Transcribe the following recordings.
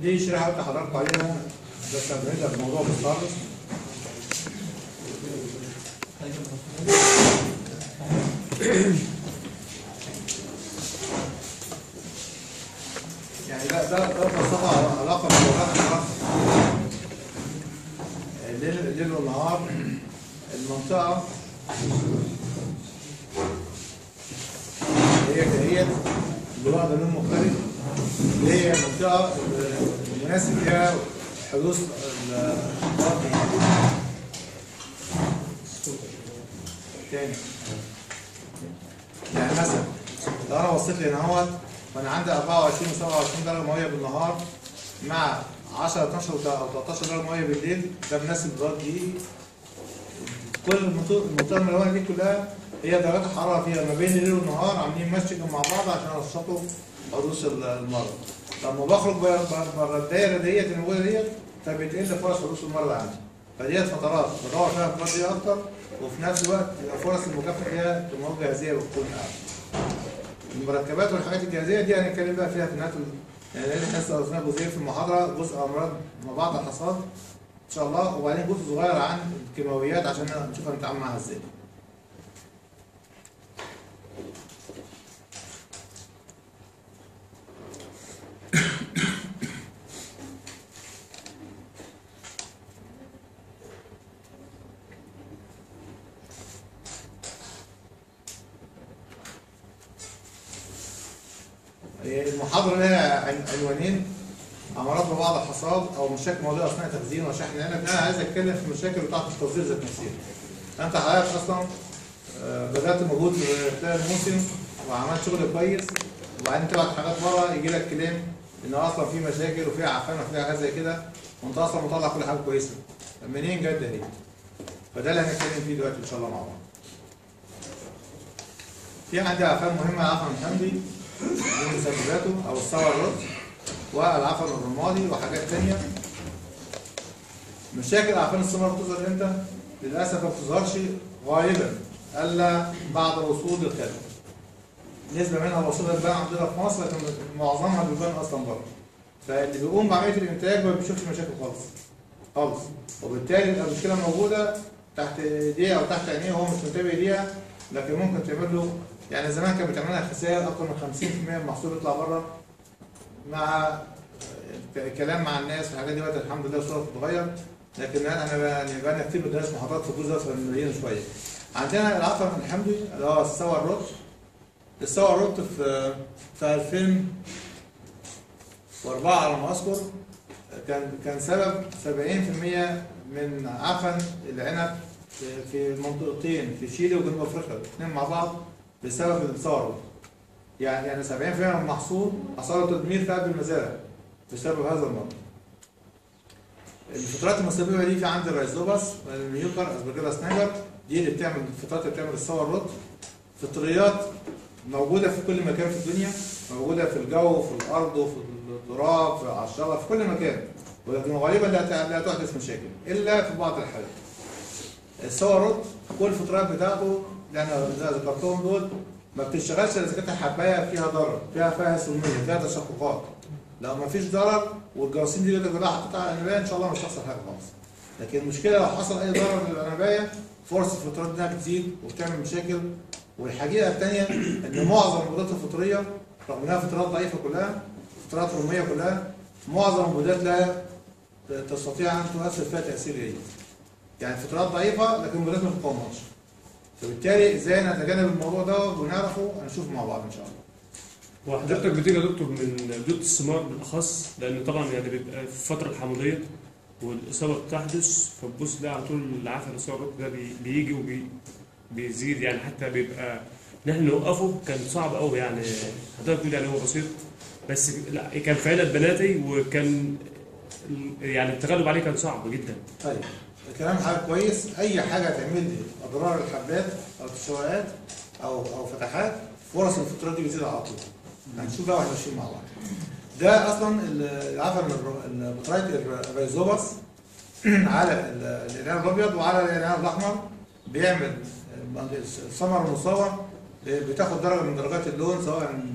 دي شريحه قلت لحضراتكم عليها بس هنبدا بالموضوع بالخالص يعني ده ده ده ببساطه علاقه بالوقت الليل الليل والنهار المنطقه هي دهيت بلغه لون مختلف اللي هي المنطقه المناسب فيها حدوث الضغط تاني يعني مثلا لو انا بصيت لي هنا اهوت وانا عندي 24 و27 درجه ميه بالنهار مع 10 12 او 13 درجه ميه بالليل ده مناسب للضغط دقيقي كل المنطقه المنطقه الملونه دي كلها هي درجات الحراره فيها ما بين الليل والنهار عاملين ماتشنج مع بعض عشان ينشطوا حدوث المرض لما بخرج بره الدايره ديت الموجوده ديت فبتقل فرص حدوث المرض عندي فديت فترات بدور فيها الفترات دي اكتر وفي نفس الوقت يبقى فرص المكافحه فيها تموج جاهزيه بتكون اعلى المركبات والحاجات الجاهزيه دي هنتكلم بقى فيها في نهايه يعني لان حصه قلنا جزئين في المحاضره جزء امراض ما بعد الحصاد ان شاء الله وبعدين جزء صغير عن الكيماويات عشان نشوف هنتعامل معاها ازاي المحاضرة لها عنوانين أمراض ببعض الحصاد أو مشاكل موجودة أثناء تخزين وشحن العنب أنا عايز أتكلم في المشاكل بتاعة التصدير ذات نفسها. أنت حضرتك أصلا بدأت مجهود في خلال الموسم وعملت شغل كويس وبعدين تبعت حاجات بره يجي لك كلام إن أصلا في مشاكل وفي عفانة وفي حاجات زي كده وأنت أصلا مطلع كل حاجة كويسة. منين جت ده فده اللي هنتكلم فيه دلوقتي إن شاء الله مع بعض. في عندي عفان مهمة عفان حمدي من مسبباته او الصور الرد والعفن الرمادي وحاجات تانية مشاكل اعفان الثمار بتظهر امتى؟ للاسف ما بتظهرش غالبا الا بعد وصول الخلق نسبة منها وصول البان عندنا في مصر لكن معظمها بيبان اصلا بره فاللي بيقوم بعملية الانتاج ما بيشوفش مشاكل خالص خالص وبالتالي المشكلة موجودة تحت ايديه او تحت عينيه وهو مش منتبه ليها لكن ممكن تعمل له يعني زمان كانت بتعمل لها خسائر اكثر من 50% من المحصول يطلع بره مع كلام مع الناس والحاجات دي دلوقتي الحمد لله الصوره بتتغير لكن انا يعني بقى كتير بدرس محاضرات في الجزء ده فمليين شويه. عندنا العفن الحمدي اللي هو السوا الروت السوا الروت في في 2004 على ما اذكر كان كان سبب 70% من عفن العنب في منطقتين في شيلي وجنوب افريقيا الاثنين مع بعض بسبب الثوره يعني يعني 70% من المحصول حصل تدمير في قلب المزارع بسبب هذا المرض. الفطرات المسببه دي في عند الرايزوباس الميوكر اسبرجيلا سنايبر دي اللي بتعمل الفطرات اللي بتعمل الصور الرد فطريات موجوده في كل مكان في الدنيا موجوده في الجو في الارض وفي التراب في على الشجر في كل مكان ولكن غالبا لا تحدث مشاكل الا في بعض الحالات. الصور رد كل الفطرات بتاعته اللي انا ذكرتهم دول ما بتشتغلش اذا كانت الحبايه فيها ضرر فيها فيها سميه فيها تشققات لو ما فيش ضرر والجراثيم دي اللي كلها حطيتها على العنبايه ان شاء الله مش هتحصل حاجه خالص لكن المشكله لو حصل اي ضرر للعنبايه فرص الفطرات انها بتزيد وبتعمل مشاكل والحقيقه الثانيه ان معظم المبيدات الفطريه رغم انها فطرات ضعيفه كلها فطرات رميه كلها معظم المبيدات لا تستطيع ان تؤثر فيها تاثير جيد يعني فطرات ضعيفه لكن المبيدات ما تقاومهاش فبالتالي ازاي نتجنب الموضوع ده ونعرفه هنشوف مع بعض ان شاء الله. وحضرتك بتيجي يا دكتور من بيوت الثمار بالاخص لان طبعا يعني بيبقى في الفتره الحمضيه والاصابه بتحدث فتبص تلاقي على طول العفن الصعب ده بي- بيجي وبيزيد يعني حتى بيبقى ان احنا نوقفه كان صعب قوي يعني حضرتك بتقول يعني هو بسيط بس لا كان في عيله بناتي وكان يعني التغلب عليه كان صعب جدا طيب الكلام حاجه كويس اي حاجه تعمل لي اضرار الحبات او التشوهات او او فتحات فرص الفطرات دي بتزيد على طول. هنشوف بقى واحنا ماشيين مع بعض. ده اصلا العفن البطريت الريزوبس على ال- العنب الابيض وعلى العنب الاحمر بيعمل الثمر المصور بتاخد درجه من درجات اللون سواء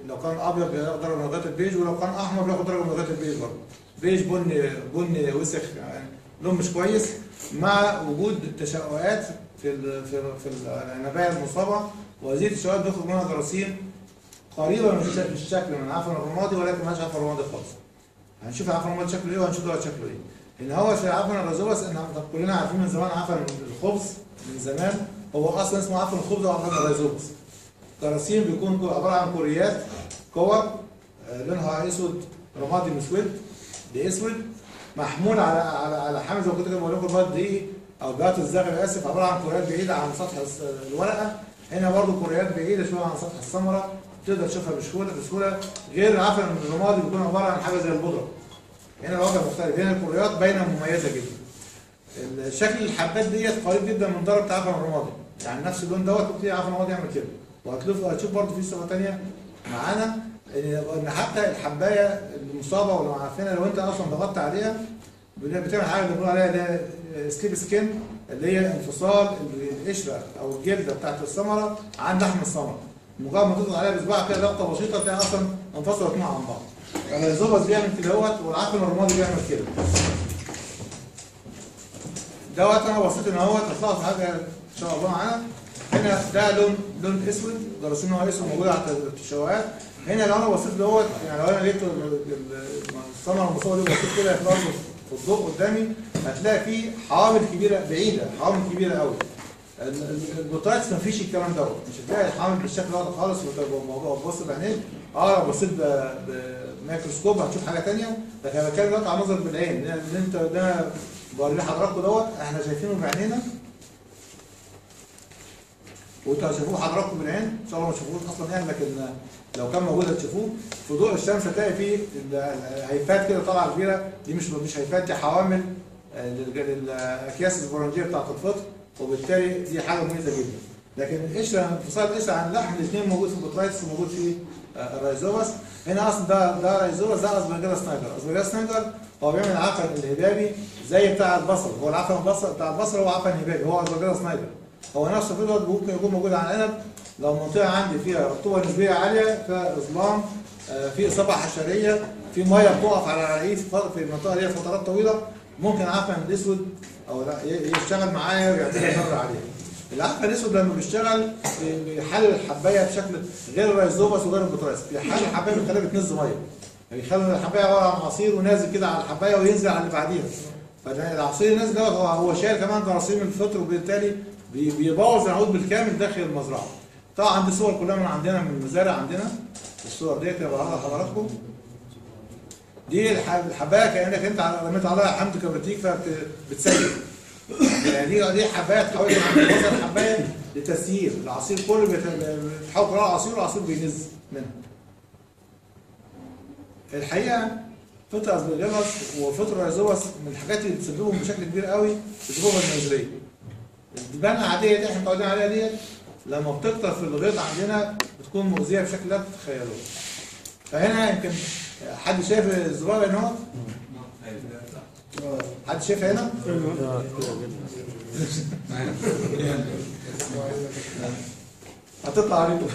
لو كان ابيض بياخد درجه من لغايه البيج ولو كان احمر بياخد درجه من لغايه البيج برضه بيج بني بني وسخ يعني لون مش كويس مع وجود تشققات في ال في في النبايه المصابه وهذه التشققات بيخرج منها جراثيم قريبه من الش- في الشكل من العفن الرمادي ولكن مالهاش عفن رمادي خالص هنشوف العفن الرمادي شكله ايه وهنشوف دوت شكله ايه ان هو في العفن الرازوبس ان كلنا عارفين من زمان عفن الخبز من زمان هو اصلا اسمه عفن الخبز او عفن الرازوبس جراثيم بيكون كو- عباره عن كوريات كور آه، لونها اسود رمادي مسود باسود محمول على على على حامل زي ما كنت كده بقول لكم البيض دي او بياض الزغل اسف عباره عن كوريات بعيده عن سطح الس- الورقه هنا برضو كوريات بعيده شويه عن سطح الثمره تقدر تشوفها بسهوله بسهوله غير العفن الرمادي بيكون عباره عن حاجه زي البودره هنا الوضع مختلف هنا الكوريات باينه مميزه جدا الشكل الحبات ديت قريب جدا من درجه عفن الرمادي يعني نفس اللون دوت ممكن عفن الرمادي يعمل كده وهتشوف هتشوف برضه في صفه ثانيه معانا ان إن حتى الحبايه المصابه ولو عارفينها لو انت اصلا ضغطت عليها بتعمل حاجه اللي بنقول عليها اللي هي سليب سكين اللي هي انفصال القشره او الجلده بتاعت الثمره عن لحم الثمره مجرد ما تضغط عليها بصباعك كده ضغطه بسيطه تلاقي اصلا انفصلت مع عن بعض يعني الزبط بيعمل كده اهوت والعفن الرمادي بيعمل كده دوت انا بصيت ان هو تطلع في حاجه ان شاء الله معانا هنا ده لون لون اسود جراثيم هو اسود موجود على التشوهات هنا لو انا بصيت دوت يعني لو انا جبت ال- ال- الثمره المصابه دي وبصيت كده في الارض في الضوء قدامي هتلاقي فيه حوامل كبيره بعيده حوامل كبيره قوي ال- ال- البوتايتس ما فيش الكلام دوت مش هتلاقي الحوامل بالشكل ده خالص وتبقى الموضوع تبص بعينيك اه لو بصيت ب- بميكروسكوب هتشوف حاجه ثانيه لكن انا بتكلم دلوقتي على نظر بالعين اللي اللي انت ده بوري لحضراتكم دوت احنا شايفينه بعينينا وانتوا هتشوفوه حضراتكم بالعين ان شاء الله ما تشوفوش اصلا يعني لكن لو كان موجود هتشوفوه في ضوء الشمس هتلاقي فيه ال- الهيفات كده طالعه كبيره دي مش مش هيفات دي حوامل آه، لل- للاكياس السبورنجيه بتاعت الفطر وبالتالي دي حاجه مميزه جدا لكن القشره انفصال القشره عن اللحم الاثنين موجود في البوترايتس وموجود في آه، الرايزوبس هنا اصلا ده ده رايزوبس ده اسبرجيلا سنايدر اسبرجيلا سنايدر هو بيعمل عفن الهبابي زي بتاع البصل هو العفن البصل بتاع البصل هو عفن هبابي هو اسبرجيلا سنايدر هو نفس الفيديو ممكن يكون موجود على العنب لو منطقه عندي فيها رطوبه نسبيه عاليه فيها اظلام آه، في اصابه حشريه في ميه بتقف على الرئيس في فترة- في المنطقه دي فترات طويله ممكن عفن الاسود او لا ي- يشتغل معايا ويعمل لي ضرر عليه العفن الاسود لما بيشتغل بي- بيحلل الحبايه بشكل غير الريزوبس وغير البوتراس بيحلل الحبايه بيخليها بتنز ميه بيخلي الحبايه عباره عن عصير ونازل كده على الحبايه وينزل على اللي بعديها فالعصير النازل ده هو هو شايل كمان جراثيم الفطر وبالتالي بي- بيبوظ العود بالكامل داخل المزرعه طبعا دي صور كلها من عندنا من المزارع عندنا الصور ديت اللي بعرضها لحضراتكم دي الح- الحبايه كانك انت رميت عليها حمض كبريتيك فبتسيل يعني دي دي حبايه تحول من مصدر الحبايه لتسيير العصير كله بيت- بيتحول كلها عصير والعصير بينز منها الحقيقه فطر اسبرجيلس وفطر رايزوبس من الحاجات اللي بتسببهم بشكل كبير قوي الذبوبه المنزليه الدبانه العاديه دي احنا متعودين عليها ديت لما بتكتر في الغيط عندنا بتكون مؤذيه بشكل لا تتخيلوه فهنا يمكن حد شايف الزرار هنا اهو حد شايفها هنا؟ هتطلع عليكم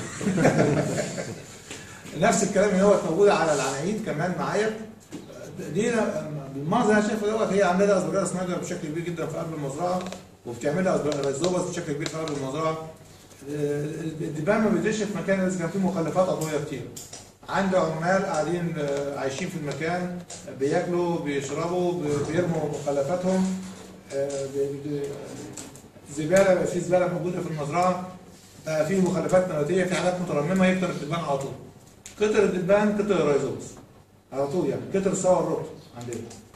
نفس الكلام اللي هو موجود على العناعيد كمان معايا دي بالمنظر اللي انا شايفه دوت هي عامله اسبرجيلا سنايدر بشكل كبير جدا في قلب المزرعه وبتعملها ريزوبس بشكل كبير في قلب المزرعه الدبان ما بيدريش في مكان لازم كان فيه مخلفات عضويه كتير عنده عمال قاعدين آه، عايشين في المكان بياكلوا بيشربوا بي- بيرموا مخلفاتهم آه، بي- بي- زباله بقى في زباله موجوده في المزرعه آه، في مخلفات نباتيه في حاجات مترممه يكتر الدبان على طول كتر الدبان كتر الريزوبس على طول يعني كتر السوا الرطب عندنا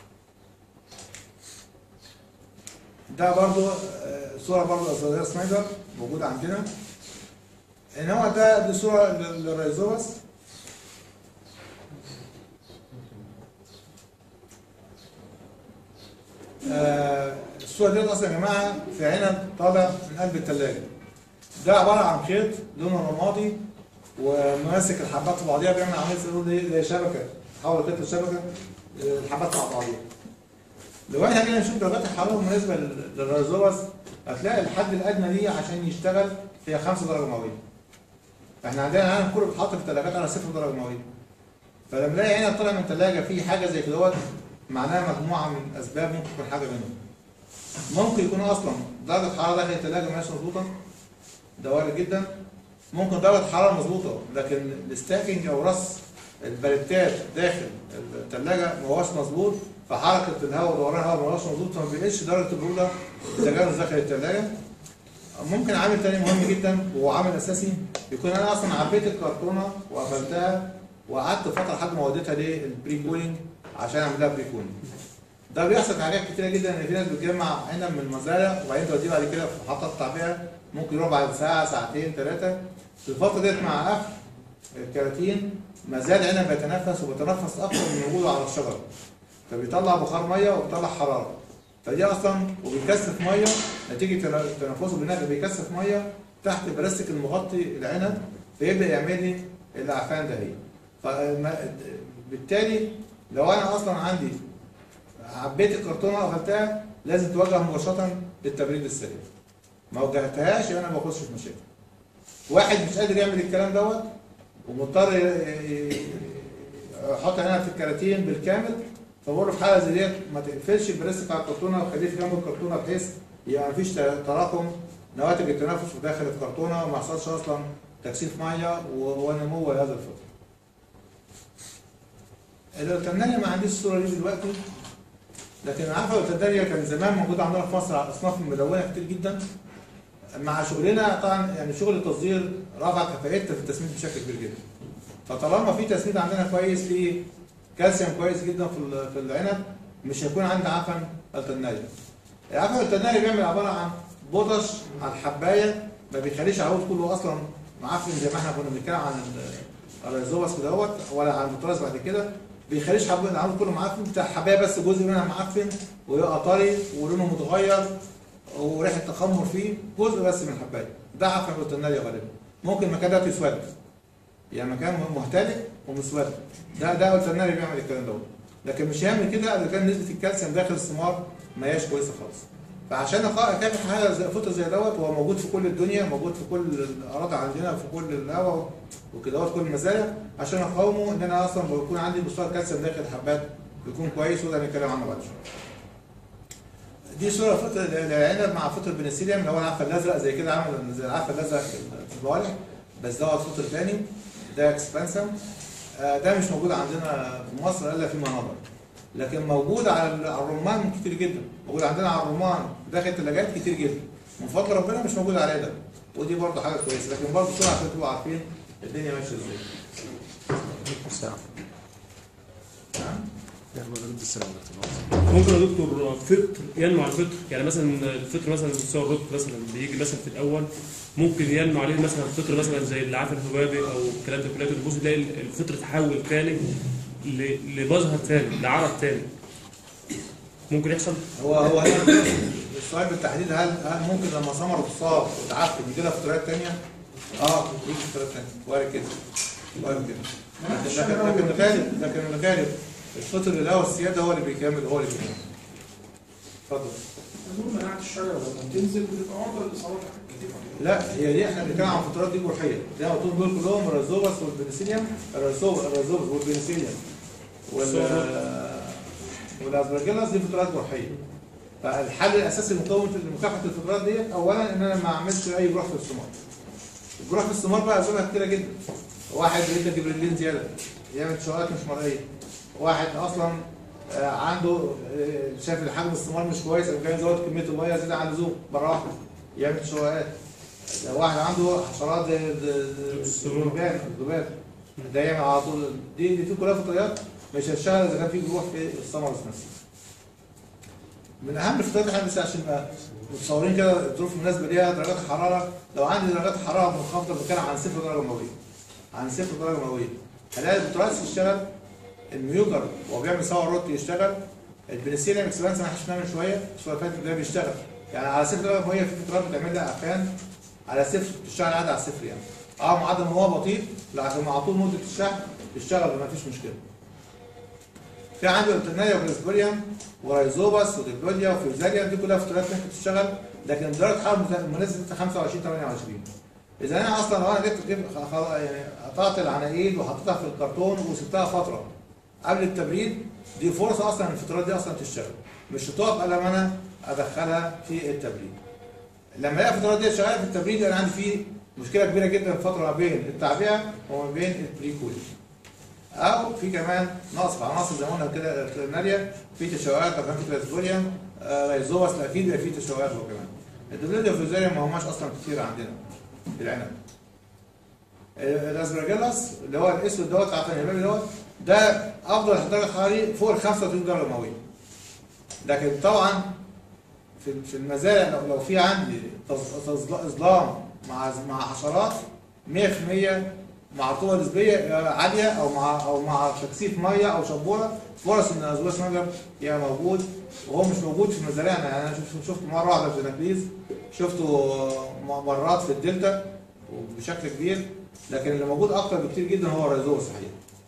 ده برضو آه، صورة برضو أسرائيل سنايدر موجودة عندنا إنما ده دي صورة لل- للريزوبس آه، الصورة دي أصلا يا جماعة في عنب طالع من قلب الثلاجة ده عبارة عن خيط لونه رمادي وماسك الحبات في بعضيها بيعمل عملية زي إيه؟ زي شبكة حول خيط الشبكة آه، الحبات مع بعضيها لو احنا جينا نشوف درجات الحراره بالنسبه لل- للريزوبس هتلاقي الحد الادنى ليه عشان يشتغل هي 5 درجه مئويه احنا عندنا العالم كله بيتحط في الثلاجات على صفر درجه مئويه فلما نلاقي هنا طالع من الثلاجه في حاجه زي كده معناها مجموعه من الاسباب ممكن تكون حاجه منهم ممكن يكون اصلا درجه حراره داخل الثلاجه مش مظبوطه ده وارد جدا ممكن درجه حراره مظبوطه لكن الستاكينج او رص البلتات داخل الثلاجه ما هوش مظبوط فحركه الهواء ودوران الهواء ما هوش مظبوط فما بيقلش درجه البروده التجانس داخل الثلاجه ممكن عامل تاني مهم جدا وهو عامل اساسي يكون انا اصلا عبيت الكرتونه وقفلتها وقعدت فتره لحد ما وديتها للبري كولينج عشان اعمل لها بري كولينج ده بيحصل في حاجات كتيره جدا ان في ناس بتجمع عنب من المزارع وبعدين توديه بعد كده في محطات تعبئه ممكن يروح بعد ساعه ساعتين ثلاثه في الفتره ديت مع قفل الكراتين ما زال العنب بيتنفس وبيتنفس اكتر من وجوده على الشجره فبيطلع بخار ميه وبيطلع حراره فدي اصلا وبيكثف ميه نتيجه تنفسه بالنفس بيكثف ميه تحت البلاستيك المغطي العنب فيبدا يعمل لي الاعفان ده هي فبالتالي لو انا اصلا عندي عبيت الكرتونه وقفلتها لازم توجه مباشره للتبريد السريع ما وجهتهاش يبقى انا ما بخش في مشاكل واحد مش قادر يعمل الكلام دوت ومضطر يحط عينها في الكراتين بالكامل فبقول له في حاله زي ديت ما تقفلش البلاستيك على الكرتونه وخليه في جنب الكرتونه بحيث يبقى مفيش تراكم نواتج التنفس في داخل الكرتونه وما يحصلش اصلا تكثيف ميه ونمو هذا الفطر. الالترناليا ما عنديش الصوره دي دلوقتي لكن عارفه الالترناليا كان زمان موجوده عندنا في مصر على اصناف ملونه كتير جدا مع شغلنا طبعا يعني شغل التصدير رفع كفاءتها في التسميد بشكل كبير جدا. فطالما في تسميد عندنا كويس في كالسيوم كويس جدا في في العنب مش هيكون عندي عفن الترناليا. العفن الترناليا بيعمل عباره عن بوتش على الحبايه ما بيخليش العود كله اصلا معفن زي ما احنا كنا بنتكلم عن الريزوبس دوت ولا عن البطراس بعد كده بيخليش حب العود كله معفن بتاع الحبايه بس جزء منها معفن ويبقى طري ولونه متغير وريحه تخمر فيه جزء بس من الحبايه ده عفن الترناليا غالبا ممكن المكان ده يسود يعني مكان مهتلك ومسود ده ده الترناليا بيعمل الكلام دوت لكن مش هيعمل كده اذا كان نسبه الكالسيوم داخل الثمار ما هياش كويسه خالص فعشان اكافح حاجه زي فطر زي دوت هو موجود في كل الدنيا موجود في كل الاراضي عندنا في كل الهواء وكده كل المزارع عشان اقاومه ان انا اصلا بيكون عندي مستوى الكالسيوم داخل الحبات بيكون كويس وده هنتكلم عنه بعد شويه. دي صوره فطر العنب مع فطر البنسيليوم اللي هو العفه الازرق زي كده عامل زي العفه الازرق في البوالح بس دوت فطر تاني ده اكسبانسم ده مش موجود عندنا في مصر الا في مناطق لكن موجود على الرمان كتير جدا موجود عندنا على الرمان داخل الثلاجات كتير جدا من فضل ربنا مش موجود عليه ده ودي برضه حاجه كويسه لكن برضه بسرعه عشان تبقوا عارفين الدنيا ماشيه ازاي ساعة نعم ممكن يا دكتور فطر ينمو على الفطر يعني مثلا الفطر مثلا مستوى الرطب مثلا بيجي مثلا في الاول ممكن ينمو عليه مثلا فطر مثلا زي العفن الذبابي او الكلام ده كله تبص تلاقي الفطر تحول تاني ل- لمظهر تاني لعرض تاني ممكن يحصل هو هو هنا السؤال بالتحديد هل هل ممكن لما ثمره تصاب وتعفن يجي لها فطريات ثانيه؟ اه يجي فطريات ثانيه وارد كده وارد كده لكن لكن لكن الغالب لكن الغالب الفطر اللي هو السياده هو اللي بيكمل هو اللي بيكمل اتفضل نقول مناعة الشجرة لما تنزل بتبقى عرضة للإصابات كتير لا هي دي احنا بنتكلم عن الفطرات دي جرحيه زي ما قلت لكم دول كلهم الريزوبس والبنسيليوم الريزوبس الريزوبس والبنسيليوم وال والاسبرجيلاس دي فطرات جرحيه فالحل الاساسي لمقاومه لمكافحه الفطرات دي اولا ان انا ما اعملش اي جروح في الثمار الجروح في الثمار بقى اسبابها كتيره جدا واحد بيدي جبريلين زياده يعمل شوائط مش مرئيه واحد اصلا آه، عنده آه، شايف حجم الثمار مش كويس او جاي يزود كميه الميه زياده عن اللزوم مره واحده يعمل شوائط لو واحد عنده حشرات زي ال- ال- الذبان الذبان ده يعمل على طول دي دي في كلها فطريات مش هتشتغل اذا كان في جروح في الثمر نفسه. من اهم الفطريات احنا بس عشان نبقى متصورين كده الظروف المناسبه ليها درجات الحراره لو عندي درجات حراره منخفضه بتكلم عن صفر درجه مئويه. عن صفر درجه مئويه. هلاقي البطريات تشتغل الميوكر وهو بيعمل سوا روت يشتغل البنسيليوم اكسبانس انا حشناه من شويه الشويه اللي فاتت ده بيشتغل يعني على صفر درجه مئويه في فطرات بتعمل لها اعفان على صفر بتشتغل عادي على صفر يعني اه معدل ما هو بطيء لكن مع طول مده الشحن بيشتغل ما فيش مشكله في عندي التنايا وكلاسبوريوم ورايزوباس وديبلوديا وفيوزاليا دي كلها فطريات ممكن تشتغل لكن درجه الحراره المناسبه 25 28 اذا انا اصلا لو انا جبت جبت خ- خ- يعني قطعت العناقيد وحطيتها في الكرتون وسبتها فتره قبل التبريد دي فرصه اصلا الفترات دي اصلا تشتغل مش هتقف الا لما انا ادخلها في التبريد لما الاقي الفترات دي شغاله في التبريد انا عندي فيه مشكله كبيره جدا الفتره ما بين التعبئه وما بين البري كولينج او في كمان نقص في عناصر زي ما قلنا كده الكليناريا في تشوهات لو كان في كلاسيفوريا رايزوبس اكيد بيبقى في تشوهات هو كمان الدبليديا فيزاريا ما هماش اصلا كتير عندنا في العنب الاسبرجيلاس اللي هو الاسود دوت عارف الهبابي دوت ده افضل درجه حراريه فوق ال 35 درجه مئويه لكن طبعا في في المزارع لو لو في عندي تظ- تظ- اظلام مع مع حشرات 100% مع رطوبه نسبيه عاليه او مع او مع تكثيف ميه او شبوره فرص ان ازواج نجر يبقى موجود وهو مش موجود في مزارعنا يعني انا شفت شفت مره واحده في زناكليز شفته م- مرات في الدلتا وبشكل كبير لكن اللي موجود اكتر بكتير جدا هو الريزور صحيح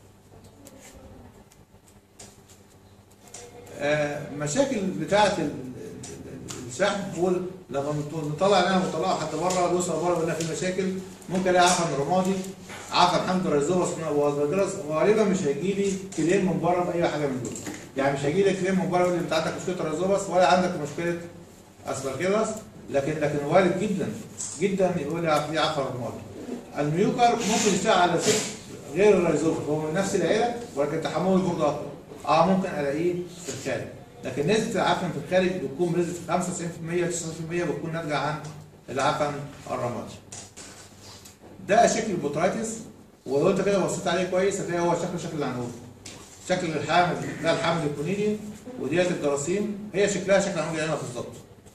آه، مشاكل بتاعه ال- ال- ال- الشحن نقول لما نط- نطلع لنا مطلعه حتى بره نوصل بره قلنا في مشاكل ممكن الاقي عفن رمادي عفن حمض ريزوبس وازبجرس وغالبا مش هيجي لي كليم من بره باي حاجه من دول يعني مش هيجي لي كليم من بره يقول لي انت عندك مشكله ريزوبس ولا عندك مشكله اسبرجيلس لكن لكن وارد جدا جدا يقول لي في عفن رمادي الميوكر ممكن يشتغل على ست غير الريزوبس هو من نفس العيله ولكن تحمله برضه اكتر اه ممكن الاقيه في الخارج لكن نسبه العفن في الخارج بتكون بنسبه 95% 90% بتكون ناتجه عن العفن الرمادي ده شكل البوترايتس ولو انت كده بصيت عليه كويس هتلاقي هو شكل شكل العنقود شكل الحامل ده الحامل الكونيدي وديت الجراثيم هي شكلها شكل العنقود هنا بالظبط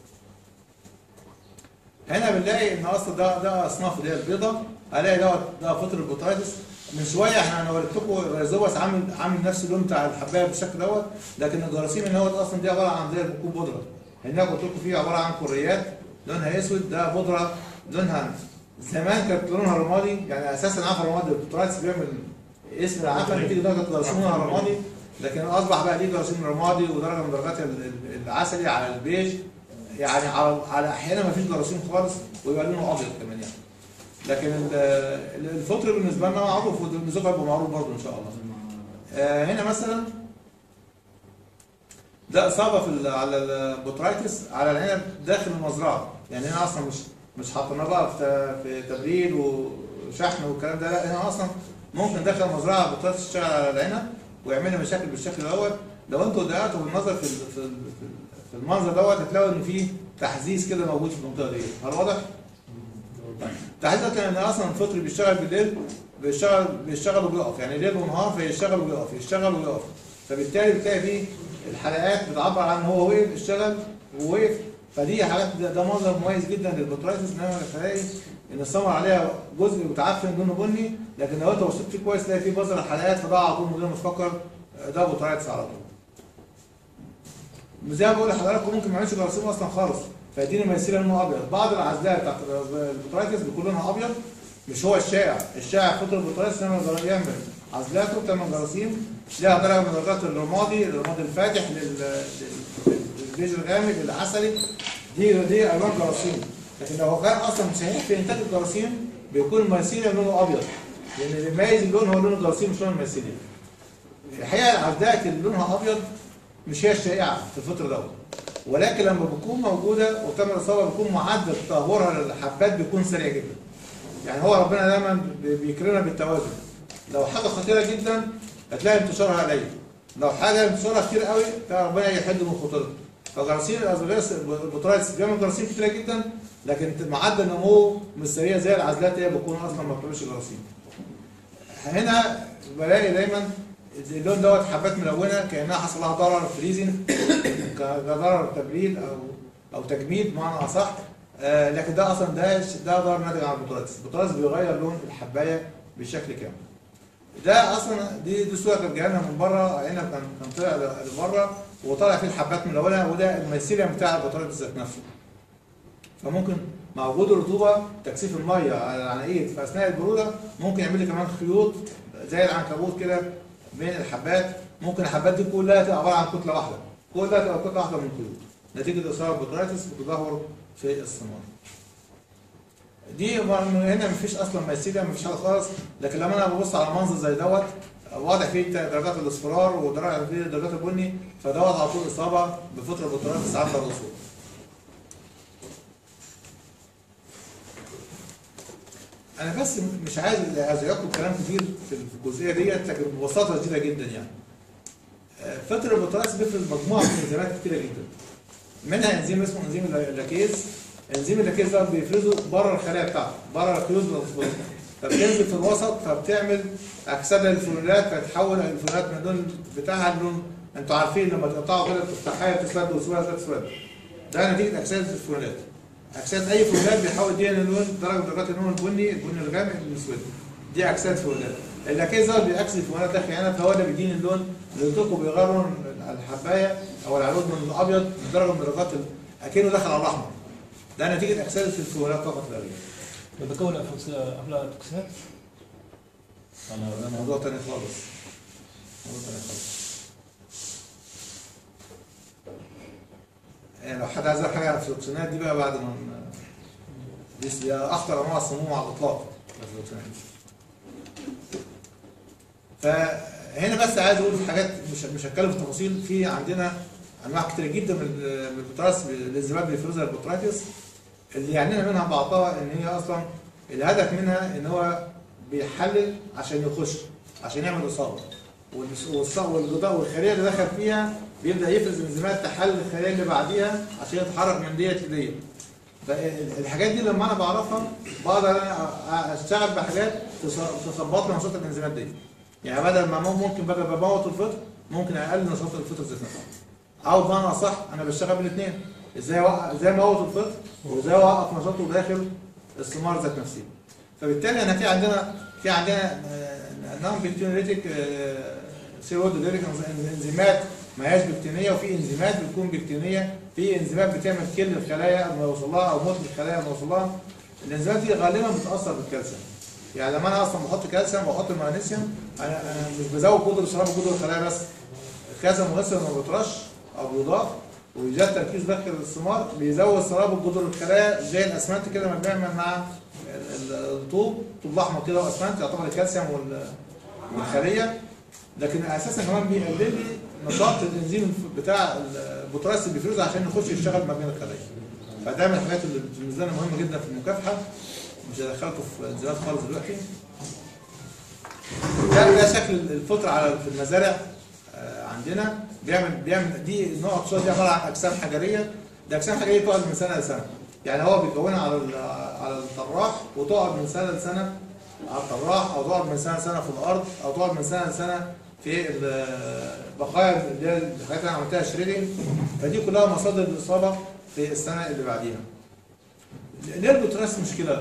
هنا بنلاقي ان اصلا ده ده اصناف اللي هي البيضه هلاقي دوت ده فطر البوترايتس من شويه احنا انا وريت لكم الريزوبس عامل عامل نفس اللون بتاع الحبايه بالشكل دوت لكن الجراثيم ان هو اصلا دي عباره عن زي بتكون بودره هناك قلت لكم فيه عباره عن كريات لونها اسود ده بودره لونها زمان كانت لونها رمادي يعني اساسا عفن رمادي البوترايتس بيعمل اسم العفن بتيجي درجه جراثيم لونها رمادي لكن اصبح بقى ليه جراثيم رمادي ودرجه من درجات ال- ال- العسلي على البيج يعني على على احيانا ما فيش جراثيم خالص ويبقى لونه ابيض كمان يعني لكن ال- ال- الفطر بالنسبه لنا معروف والنزوع هيبقى معروف برضه ان شاء الله آه، هنا مثلا ده اصابه في ال- على البوترايتس على العنب داخل المزرعه يعني هنا اصلا مش مش حاطيناه بقى في ت- في تبريد وشحن والكلام ده لا هنا اصلا ممكن داخل المزرعه البوترايتس تشتغل على العنب ويعمل لي مشاكل بالشكل دوت لو انتوا دققتوا بالنظر في ال- في ال- في ال- في المنظر دوت هتلاقوا ان في تحزيز كده موجود في المنطقه دي هل واضح؟ التحديد ده ان اصلا الفطر بيشتغل بالليل بيشتغل بيشتغل وبيقف يعني ليل ونهار فيشتغل وبيقف يشتغل وبيقف فبالتالي بتلاقي فيه الحلقات بتعبر عن هو وقف اشتغل ووقف فدي حاجات ده, ده منظر مميز جدا للبطرايتس انما تلاقي ان الثمر عليها جزء متعفن لونه بني لكن لو انت بصيت فيه كويس تلاقي فيه بذر الحلقات فده على طول من غير ما تفكر ده بطرايتس على طول زي ما بقول لحضراتكم ممكن ما يعملش جراثيم اصلا خالص فيديني ميسيرة لونه ابيض بعض العزلات بتاعت البطرايتس بيكون لونها ابيض مش هو الشائع الشائع فطر البطرايتس لما يعمل عزلاته بتعمل جراثيم ليها درجه من درجات الرمادي الرمادي الفاتح لل- لل- للبيج الغامق للعسلي دي دي الوان جراثيم لكن لو كان اصلا صحيح في انتاج الجراثيم بيكون الميسيريا لونه ابيض لان اللي بيميز اللون هو لون الجراثيم مش لون الميسيريا الحقيقه العزلات اللي لونها ابيض مش هي الشائعه في الفطر دوت ولكن لما بتكون موجوده وتم الاصابه بيكون معدل تدهورها للحبات بيكون سريع جدا يعني هو ربنا دايما بي- بيكرمنا بالتوازن لو حاجه خطيره جدا هتلاقي انتشارها قليل لو حاجه انتشارها كتير قوي تلاقي ربنا يحد من خطورتها فجراثيم الازوجيس البطرايتس بيعمل جراثيم كتيره جدا لكن معدل نموه مش سريع زي العزلات هي بتكون اصلا ما بتعملش جراثيم هنا بلاقي دايما اللون دوت حبات ملونه كانها حصل لها ضرر فريزنج كضرر تبريد او او تجميد بمعنى اصح آه لكن ده اصلا ده ده ضرر ناتج عن البطاطس البطاطس بيغير لون الحبايه بشكل كامل ده اصلا دي دي صوره كانت جايه لنا من بره هنا كان كان طلع لبره وطلع فيه الحبات ملونه وده الميسيليوم بتاع البطاطس ذات نفسه فممكن مع وجود الرطوبه تكثيف الميه على العناقيد في اثناء البروده ممكن يعمل لي كمان خيوط زي العنكبوت كده بين الحبات ممكن الحبات دي كلها تبقى عباره عن كتله واحده كلها تبقى كتله واحده من الخيوط نتيجه اصابه بطرايتس وتدهور في الثمار دي من هنا مفيش اصلا ميسيليا مفيش حاجه خالص لكن لما انا ببص على منظر زي دوت واضح فيه درجات الاصفرار ودرجات فيه درجات البني فدوت على طول اصابه بفتره بطارات ساعات الرسول انا بس مش عايز ازعجكم كلام كتير في الجزئيه ديت لكن ببساطه شديده جدا يعني آه، فتره البطارس بيفرز مجموعه من الانزيمات كتيره جدا منها انزيم اسمه انزيم اللاكيز انزيم اللاكيز ده بيفرزه بره الخلايا بتاعته بره الخيوط الانسولين فبتنزل في الوسط فبتعمل اكسده للفلورات فتحول الفلورات من اللون بتاعها للون انتوا عارفين لما تقطعوا كده تفتحها تسود وتسود تسود ده نتيجه اكسده الفلورات اكسده اي فلورات بيحول دي للون درجه درجات اللون البني البني الغامق للاسود دي اكسده فلورات اللاكيز ده بيعكس الفلورات ده خيانه فهو اللي بيديني اللون اللي قلت لكم بيغير لون الحبايه او العلود من الابيض درجه من درجات ال- اكنه دخل على الاحمر ده نتيجه اكسده الفلورات فقط لا غير بكون افلاتوكسينات ده موضوع تاني خالص موضوع تاني خالص يعني لو حد عايز يعرف حاجه عن الفلوكسينات دي بقى بعد ما ن- دي س- دي اخطر انواع السموم على الاطلاق الفلوكسينات فهنا بس عايز اقول حاجات مش مش هتكلم في تفاصيل في عندنا انواع كتير جدا من ال- من البوتراس الانزيمات بيفرزها البوترايتس اللي يعنينا منها بعضها ان هي اصلا الهدف منها ان هو بيحلل عشان يخش عشان يعمل اصابه والص- والص- والغذاء والخليه اللي دخل فيها بيبدا يفرز انزيمات تحلل الخليه اللي بعديها عشان يتحرك من ديت لديت فالحاجات دي لما انا بعرفها بقدر انا أ- اشتغل بحاجات تص- تظبط لي نشاط الانزيمات دي يعني بدل ما مم- ممكن بدل ما بموت الفطر ممكن اقلل نشاط الفطر ذات نفسه او بمعنى صح انا بشتغل بالاثنين ازاي اوقف ازاي اموت الفطر وازاي اوقف نشاطه داخل الثمار ذات نفسه فبالتالي انا في عندنا في عندنا نون بكتيريتيك سيرودوليريك انزيمات ما هياش بكتيريه وفي انزيمات بتكون بكتيريه في انزيمات بتعمل كل الخلايا لما يوصل لها او موت الخلايا لما يوصل لها الانزيمات دي غالبا بتاثر بالكالسيوم يعني لما انا اصلا بحط كالسيوم وبحط مغنيسيوم انا انا مش بزود جذر الشراب وجذر الخلايا بس الكالسيوم المغنيسيوم لما بيترش او بيضاف ويزاد تركيز داخل الثمار بيزود سراب جذور الخلايا زي الاسمنت كده ما بيعمل مع ال- ال- الطوب طوب احمر كده واسمنت يعتبر الكالسيوم وال- والخليه لكن اساسا كمان بيقلل لي نشاط الانزيم بتاع البوتراس اللي بيفرزه عشان يخش يشتغل ما بين الخلايا فده من الحاجات اللي بالنسبه لنا مهمه جدا في المكافحه مش هدخلكم في انزيمات خالص دلوقتي ده ده شكل الفطر على في المزارع آه، عندنا بيعمل بيعمل دي نوع اقتصاد دي عباره عن اجسام حجريه ده اجسام حجريه تقعد من سنه لسنه يعني هو بيكونها على ال- على الطراح وتقعد من سنه لسنه على الطراح او تقعد من سنه لسنه في الارض او تقعد من سنه لسنه في ال- بقايا اللي هي الحاجات اللي انا عملتها شريدنج فدي كلها مصادر الاصابه في السنه اللي بعديها. ليه البوتراس مشكله؟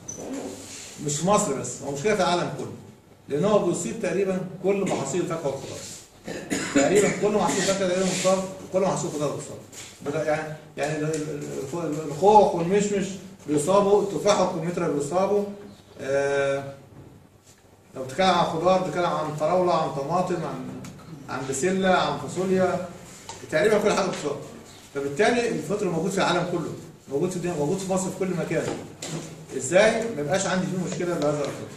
مش في مصر بس هو مشكله في العالم كله لان هو بيصيب تقريبا كل محاصيل الفاكهه والخضار تقريبا كل محاصيل الفاكهه تقريبا مصاب كل محاصيل الخضار مصاب بدا- يعني يعني ال- ال- ال- الخوخ والمشمش بيصابوا التفاح والكمثرى بيصابوا آه لو بتتكلم عن خضار بتتكلم عن فراوله عن طماطم عن عن بسله عن فاصوليا تقريبا كل حاجه بتصاب فبالتالي الفطر موجود في العالم كله موجود في الدنيا موجود في مصر في كل مكان ازاي ما يبقاش عندي فيه مشكله بهذا الفطر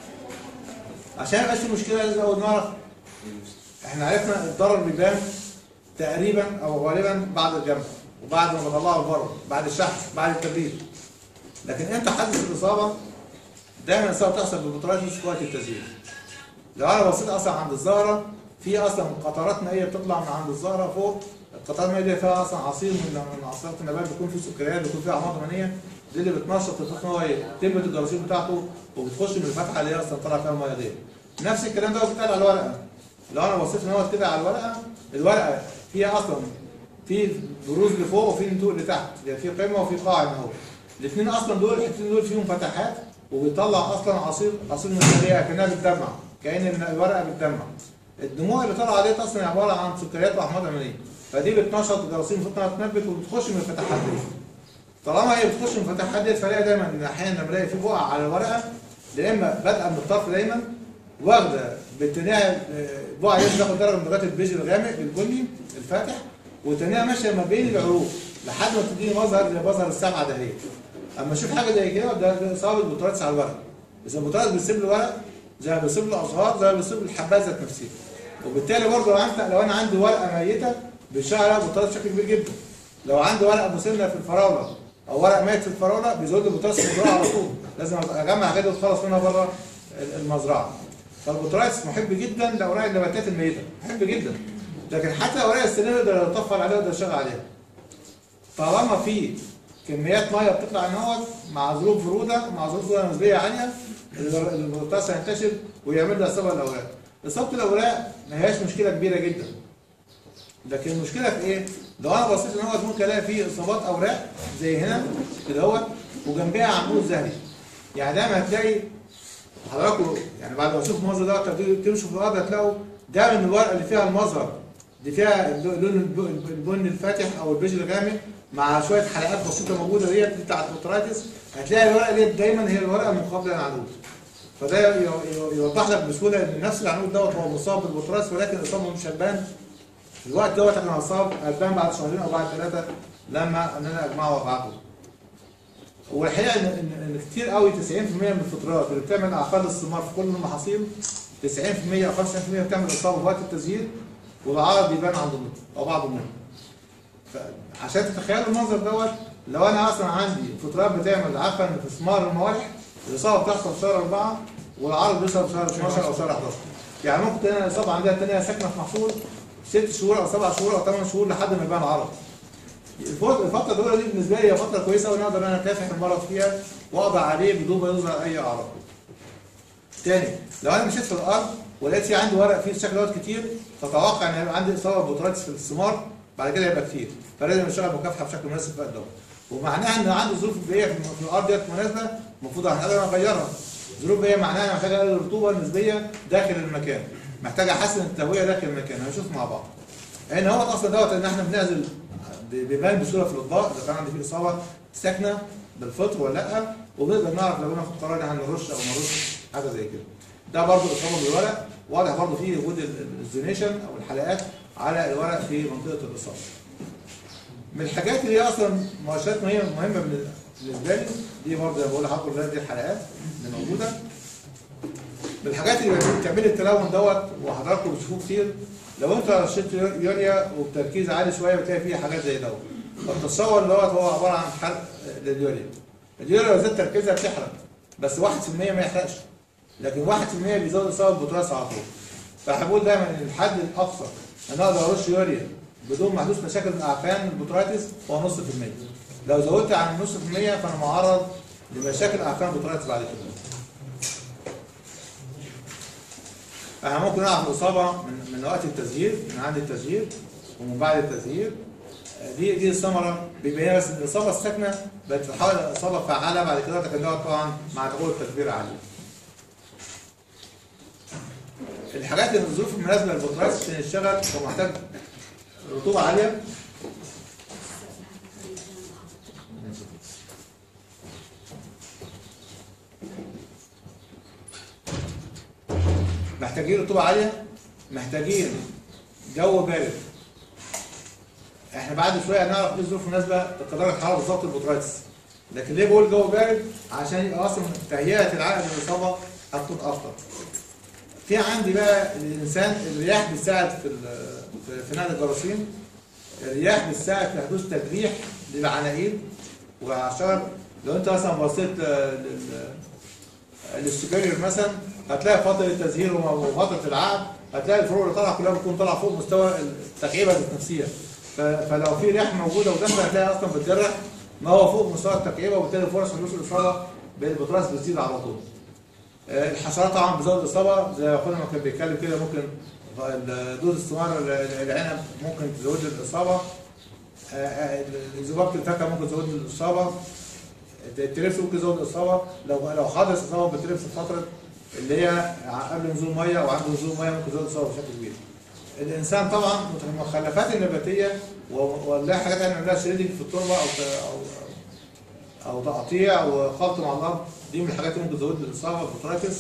عشان ما يبقاش فيه مشكله لازم اول نعرف احنا عرفنا الضرر بيبان تقريبا او غالبا بعد الجمع وبعد ما بطلعه بره بعد الشحن بعد التبريد لكن امتى حدث الاصابه دايما الاصابه بتحصل بالبطاريات مش في وقت التزيين لو انا بصيت اصلا عند الزهره في اصلا قطرات مائيه بتطلع من عند الزهره فوق القطرات المائيه دي فيها اصلا عصير من من عصيرات النبات بيكون فيه سكريات بيكون فيه اعماض امينيه دي اللي بتنشط الفخ ان هو تنبت الجراثيم بتاعته وبتخش من الفتحه اللي هي اصلا طالع فيها الميه دي نفس الكلام ده بيتقال على الورقه لو انا بصيت ان هو كده على الورقه الورقه فيها اصلا في بروز لفوق وفي نتوء لتحت يعني في قمه وفي قاع هنا اهو الاثنين اصلا دول الحتتين دول فيهم فتحات وبيطلع اصلا عصير عصير من الخليه كانها بتدمع كان الورقه بتدمع الدموع اللي طالعه ديت اصلا عباره عن سكريات واحماض امينيه فدي بتنشط الجراثيم المفروض انها تنبت وبتخش من الفتحات دي طالما هي بتخش من الفتحات ديت فلاقي دايما ان احيانا لما الاقي في بقع على الورقه يا اما بادئه من الطرف دايما واخده باتجاه بقعه يد تاخد درجه من درجات البيج الغامق البني الفاتح والتانية ماشيه ما بين العروق لحد ما تديني مظهر زي مظهر السبعه دهيت اما اشوف حاجه زي كده ده ده اصابه البوتراتس على الورق اذا البوتراتس بيسيب له ورق زي ما بيسيب له ازهار زي ما بيسيب له الحبات ذات نفسها وبالتالي برضه لو انت لو انا عندي ورقه ميته بيشتغل عليها بوتراتس بشكل كبير جدا لو عندي ورقه مسنه في الفراوله او ورق ميت في الفراوله بيزود البوتراتس في المزرعه على طول لازم اجمع كده واتخلص منها بره المزرعه فالبوتراتس محب جدا لاوراق النباتات الميته محب جدا لكن حتى اوراق السنين يقدر يطفل عليها ويقدر يشتغل عليها طالما في كميات ميه بتطلع نوت مع ظروف بروده مع ظروف بروده نسبيه عاليه البوتاس هينتشر ويعمل له اصابه الاوراق اصابه الاوراق ما هياش مشكله كبيره جدا لكن المشكله في ايه؟ لو انا بصيت ان هو ممكن الاقي فيه اصابات اوراق زي هنا كده اهوت وجنبها عمود زهري يعني دايما هتلاقي حضراتكم يعني بعد ما تشوفوا المنظر دوت تمشوا في الارض هتلاقوا ده من الورقه اللي فيها المظهر اللي فيها لون الب- البني الفاتح او البيج الغامق مع شويه حلقات بسيطه موجوده ديت دي بتاعت البوترايتس هتلاقي الورقه ديت دايما هي الورقه المقابله للعنود فده ي- ي- يوضح لك بسهوله ان نفس العنود دوت هو مصاب بالبوترايتس ولكن اصابه مش هتبان في الوقت دوت احنا هنصاب هتبان بعد شهرين او بعد ثلاثه لما ان انا اجمعه وابعته والحقيقه ان ان إن كتير قوي 90% من الفطريات اللي بتعمل اعقاد الثمار في كل المحاصيل 90% او 95% بتعمل اصابه وقت التزهير والعرض بيبان عند النطق او بعض منهم. عشان تتخيلوا المنظر دوت لو انا اصلا عندي فطريات بتعمل عفن في ثمار الموالح الاصابه بتحصل في شهر 4 والعرض بيوصل في شهر 12 او شهر 11 يعني ممكن تلاقي الاصابه عندها الثانيه ساكنه في محصول ست شهور او سبع شهور او ثمان شهور لحد ما يبان عرض. الفت- الفتره الاولى دي بالنسبه لي هي فتره كويسه ونقدر ان انا اكافح المرض فيها واقضي عليه بدون ما يظهر اي اعراض. تاني لو انا مشيت في الارض ولقيت في عندي ورق فيه الشكل دوت كتير فتوقع ان هيبقى عندي اصابه بوتراتس في الثمار بعد كده يبقى كتير فلازم اشتغل مكافحه بشكل مناسب في الوقت دوت ومعناها ان عندي ظروف بيئيه في في الارض ديت مناسبه المفروض اقدر اغيرها ظروف بيئيه معناها انا محتاج اقلل الرطوبه النسبيه داخل المكان محتاج احسن التهويه داخل المكان هنشوف مع بعض ان هو اصلا دوت ان احنا بنعزل بيبان بسهوله في الاطباق اذا كان عندي فيه اصابه ساكنه بالفطر ولا لا وبنقدر نعرف لو ناخد قرار ان احنا نرش او ما نرش حاجه زي كده ده برضو اصابه بالورق واضح برضو فيه وجود ال- الزونيشن او الحلقات على الورق في منطقه الاصابه من الحاجات اللي هي اصلا مؤشرات مهمه مهمه بالن- بالنسبه لي دي برضه زي ما بقول لحضرتك دي الحلقات اللي موجوده من الحاجات اللي بتعمل التلون دوت وحضراتكم بتشوفوه كتير لو انت رشيت يوريا وبتركيز عالي شويه بتلاقي فيه حاجات زي دوت فالتصور دوت هو عباره عن حرق لليوريا اليوريا لو زاد تركيزها بتحرق بس 1% ما يحرقش لكن 1% بيزود اصابه بوتراس على طول فاحنا بنقول دايما ان الحد الاقصى ان اقدر ارش يوريا بدون ما احدث مشاكل من اعفان البوتراتس هو نص في المية لو زودت عن النص في المية فانا معرض لمشاكل اعفان البوتراتس بعد كده احنا ممكن نعرف الاصابه من من وقت التسجيل من عند التسجيل ومن بعد التسجيل دي دي الثمره بيبين بس الاصابه الساكنه بتتحول اصابه فعاله بعد كده لكن دوت طبعا مع تقوى التكبير عالي. الحاجات اللي الظروف المناسبه للبوتراس عشان يشتغل هو محتاج رطوبه عاليه محتاجين رطوبه عاليه محتاجين جو بارد احنا بعد شويه هنعرف ايه الظروف المناسبه لقدر الحراره بالظبط البوترايتس لكن ليه بقول جو بارد عشان يبقى اصلا تهيئه العقل للاصابه هتكون افضل في عندي بقى الانسان الرياح بتساعد في ال- في- في نقل الجراثيم الرياح بتساعد في حدوث تجريح للعناقيد والعشار لو انت مثلا بصيت آه، لل السوبيريور مثلا هتلاقي فتره التزهير وفتره العقد هتلاقي الفروع اللي طالعه كلها بتكون طالعه فوق مستوى التكعيبه ذات نفسها ف- فلو في رياح موجوده وداخله هتلاقي اصلا بتجرح ما هو فوق مستوى التكعيبه وبالتالي فرص حدوث الاصابه بالبطراس بتزيد على طول. آه، الحشرات طبعا بتزود الاصابه زي ما اخونا ما كان بيتكلم كده ممكن دوز الثمار ال- العنب ممكن تزود الاصابه آه، آه، ذبابه الفاكهه ممكن تزود الاصابه التريبس ممكن يزود الاصابه لو لو حدث اصابه بالتريبس في فتره اللي هي قبل نزول ميه او عند نزول ميه ممكن يزود الاصابه بشكل كبير. الانسان طبعا المخلفات النباتيه و- ولا حاجات احنا بنعملها شريدنج في التربه او ت- او او تقطيع وخلط مع الارض دي من الحاجات اللي ممكن تزود الاصابه بالبوترايتس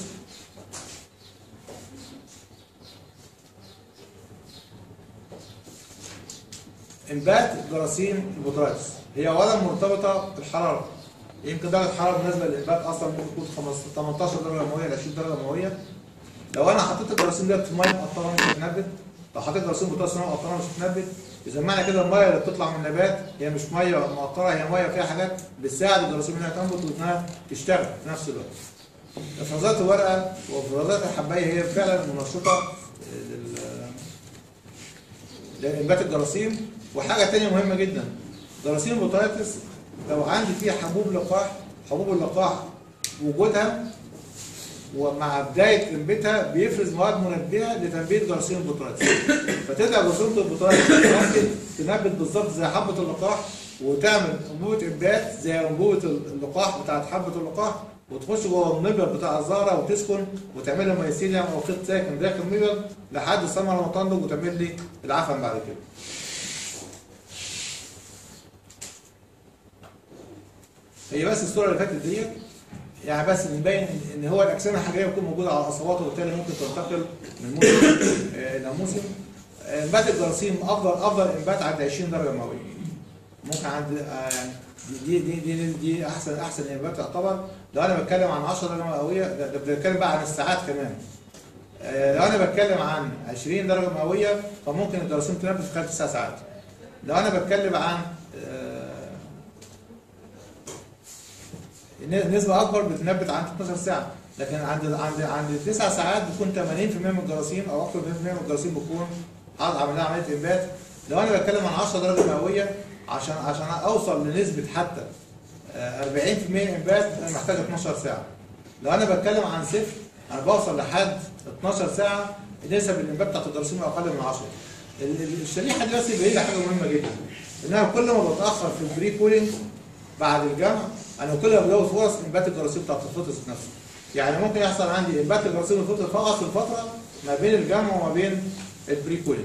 انبات جراثيم البوترايتس هي اولا مرتبطه بالحراره يمكن درجه الحراره مناسبه للانبات اصلا ممكن تكون 15 18 درجه مئويه ل 20 درجه مئويه لو انا حطيت الجراثيم ديت في ميه مقطره مش هتنبت لو حطيت جراثيم بوتاسيوم في ميه مقطره مش هتنبت اذا معنى كده الميه اللي بتطلع من النبات هي مش ميه مقطره هي ميه فيها حاجات بتساعد الجراثيم انها تنبت وانها تشتغل في نفس الوقت افرازات الورقه وافرازات الحبايه هي فعلا منشطه لل- لانبات الجراثيم وحاجه ثانيه مهمه جدا جراثيم البوتايتس لو عندي فيها حبوب لقاح حبوب اللقاح وجودها ومع بدايه انبتها بيفرز مواد منبهه لتنبيه جراثيم البوتايتس فتبدا جراثيم البوتايتس ممكن تنبت بالظبط زي حبه اللقاح وتعمل انبوبه انبات زي انبوبه اللقاح بتاعت حبه اللقاح وتخش جوه المبيض بتاع الزهره وتسكن وتعمل لي ميسيليوم او خيط ساكن داخل المبيض لحد الثمره ما تنضج وتعمل لي العفن بعد كده. هي بس الصوره اللي فاتت ديت يعني بس نبين ان هو الاجسام الحجريه بتكون موجوده على الاصابات وبالتالي ممكن تنتقل من موسم آه، الى موسم آه، انبات الجراثيم افضل افضل انبات عند 20 درجه مئويه ممكن عند آه، يعني دي دي دي دي, دي احسن احسن انبات تعتبر لو انا بتكلم عن 10 درجه مئويه ده, ده بتكلم بقى عن الساعات كمان آه، لو انا بتكلم عن 20 درجه مئويه فممكن الجراثيم تنبت في خلال 9 ساعات لو انا بتكلم عن آه، نسبة أكبر بتنبت عند 12 ساعة لكن عند عند عند 9 ساعات بتكون 80% من الجراثيم أو أكثر من 80% من الجراثيم بتكون عامل لها عملية إنبات لو أنا بتكلم عن 10 درجة مئوية عشان عشان أوصل لنسبة حتى آه، 40% إنبات أنا محتاج 12 ساعة لو أنا بتكلم عن صفر أنا بوصل لحد 12 ساعة نسب الإنبات بتاعت الجراثيم أقل من 10 ال- ال- الشريحة دي بس بيبين لي حاجة مهمة جدا إن أنا كل ما بتأخر في البري كولينج بعد الجمع انا كل ما بزود فرص انبات الجراثيم بتاعت الفطر نفسه يعني ممكن يحصل عندي انبات الجراثيم الفطر فقط في الفتره ما بين الجمع وما بين البري كولينج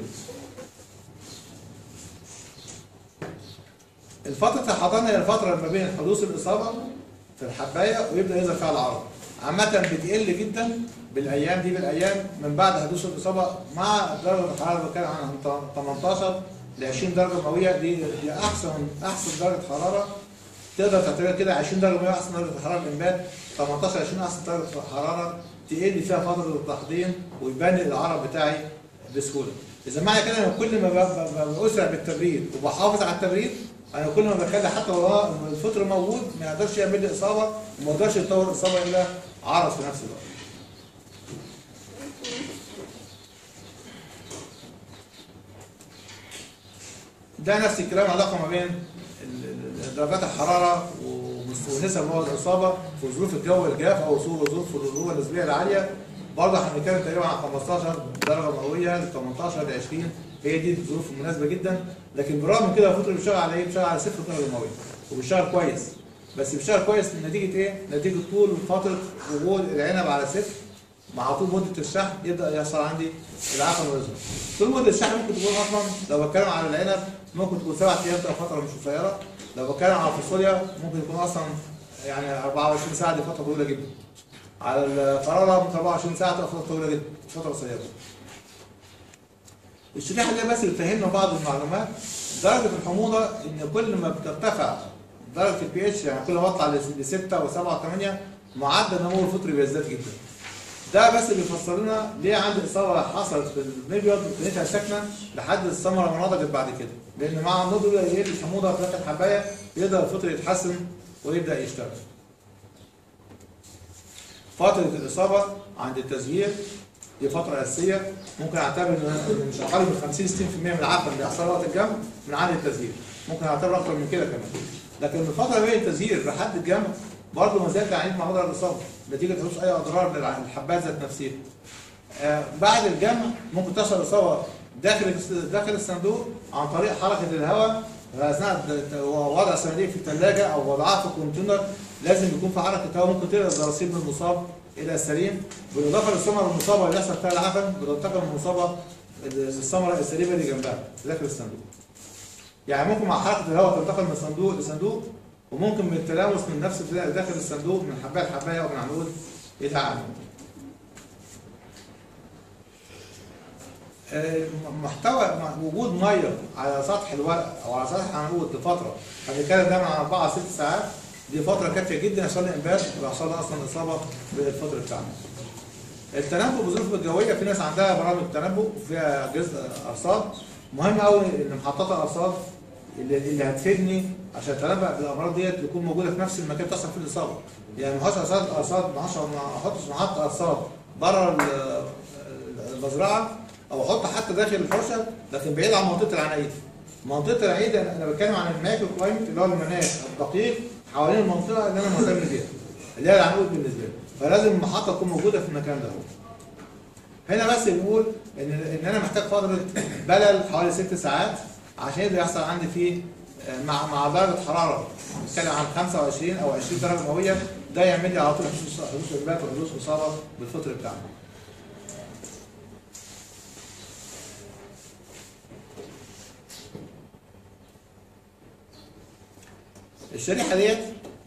الفترة الحضانة هي الفترة ما بين حدوث الإصابة في الحباية ويبدأ يظهر فيها العرض. عامة بتقل جدا بالأيام دي بالأيام من بعد حدوث الإصابة مع درجة الحرارة اللي بتكلم عن 18 ل 20 درجة مئوية دي دي أحسن أحسن درجة حرارة تقدر تعتبر كده 20 درجة مئوية أحسن درجة حرارة الإنبات 18 20 أحسن درجة حرارة تقل فيها فترة التحضير ويبان العرض بتاعي بسهولة. إذا معنى كده أنا كل ما ب- ب- بأسرع بالتبريد وبحافظ على التبريد انا كل ما بخلي حتى لو هو الفطر موجود ما يقدرش يعمل لي اصابه وما يقدرش يتطور الاصابه الى عرض في نفس الوقت. ده نفس الكلام علاقه ما بين ال- ال- درجات الحراره ومس- ونسب مواد الاصابه في ظروف الجو الجاف او ظروف ظروف الرطوبه النسبيه العاليه برضه احنا بنتكلم تقريبا عن 15 درجه مئويه ل 18 ل 20 هي دي الظروف المناسبه جدا لكن بالرغم من كده الفطر بيشتغل على ايه؟ بيشتغل على صفر درجه مئويه وبيشتغل كويس بس بيشتغل كويس نتيجه ايه؟ نتيجه طول فتره وجود العنب على صفر مع طول مده الشحن يبدا يحصل عندي العفن ويظهر. طول مده الشحن ممكن تكون اصلا لو بتكلم على العنب ممكن تكون سبع ايام تبقى فتره مش قصيره لو بتكلم على الفاصوليا ممكن يكون اصلا يعني 24 ساعه دي فتره طويله جدا. على القراره ممكن 24 ساعه تبقى فتره طويله جدا مش فتره قصيره. الشريحه اللي بس بتفهمنا بعض المعلومات درجه الحموضه ان كل ما بترتفع درجه البي اتش يعني كل ما بطلع ل 6 و7 و8 معدل نمو الفطري بيزداد جدا. ده بس بيفسر لنا ليه عندي اصابه حصلت في المبيض وكانتها ساكنه لحد الثمره ما نضجت بعد كده لان مع النضج يبدا يقل الحموضه في داخل الحبايه يقدر الفطر يتحسن ويبدا يشتغل. فتره الاصابه عند التزهير دي فتره اساسيه ممكن اعتبر ان مش اقل من 50 60% من العفن اللي بيحصل وقت الجمع من عند التزهير ممكن اعتبر اكتر من كده كمان لكن من الفتره بين التزهير لحد الجمع برضه ما زال تعاني مع وضع الاصابه نتيجه حدوث اي اضرار للحبات ذات نفسها. آه بعد الجمع ممكن تحصل اصابه داخل داخل الصندوق عن طريق حركه الهواء اثناء وضع الصناديق في الثلاجه او وضعها في الكونتينر لازم يكون في حركه هواء ممكن تنقل الجراثيم من المصاب الى السليم بالاضافه للثمره المصابه اللي يحصل فيها العفن بتنتقل من المصابه للثمره السليمه اللي جنبها داخل الصندوق. يعني ممكن مع حركه الهواء تنتقل من صندوق لصندوق وممكن من التلامس من نفس الفئة داخل الصندوق من حبايه لحبايه او من عنقود الى عنقود. آه، محتوى وجود ميه على سطح الورق او على سطح العنقود لفتره هنتكلم دايما عن 4 6 ساعات دي فتره كافيه جدا يحصل لي انبات ويحصل لي اصلا اصابه بالفطر بتاعنا التنبؤ بالظروف الجويه في ناس عندها برامج تنبؤ فيها جزء ارصاد مهم قوي ان محطات الارصاد اللي, اللي هتفيدني عشان اتنبأ بالامراض ديت تكون موجوده في نفس المكان تحصل فيه الاصابه يعني ما احطش ارصاد ارصاد ما احطش ما احطش محطه ارصاد بره ال- المزرعه او احط حتى داخل الحوشه لكن بعيد عن منطقه العنايد منطقه العنايد انا أنا بتكلم عن المايكرو كلايمت اللي هو المناخ الدقيق حوالين المنطقه اللي انا مهتم بيها اللي هي العنقود بالنسبه لي فلازم المحطه تكون موجوده في المكان ده هنا بس بنقول ان ان انا محتاج فتره بلل حوالي ست ساعات عشان يقدر يحصل عندي فيه آه، مع مع درجه حراره بنتكلم عن 25 او 20 درجه مئويه ده يعمل لي على طول حدوث حدوث انبات وحدوث اصابه بالفطر بتاعنا. الشريحه ديت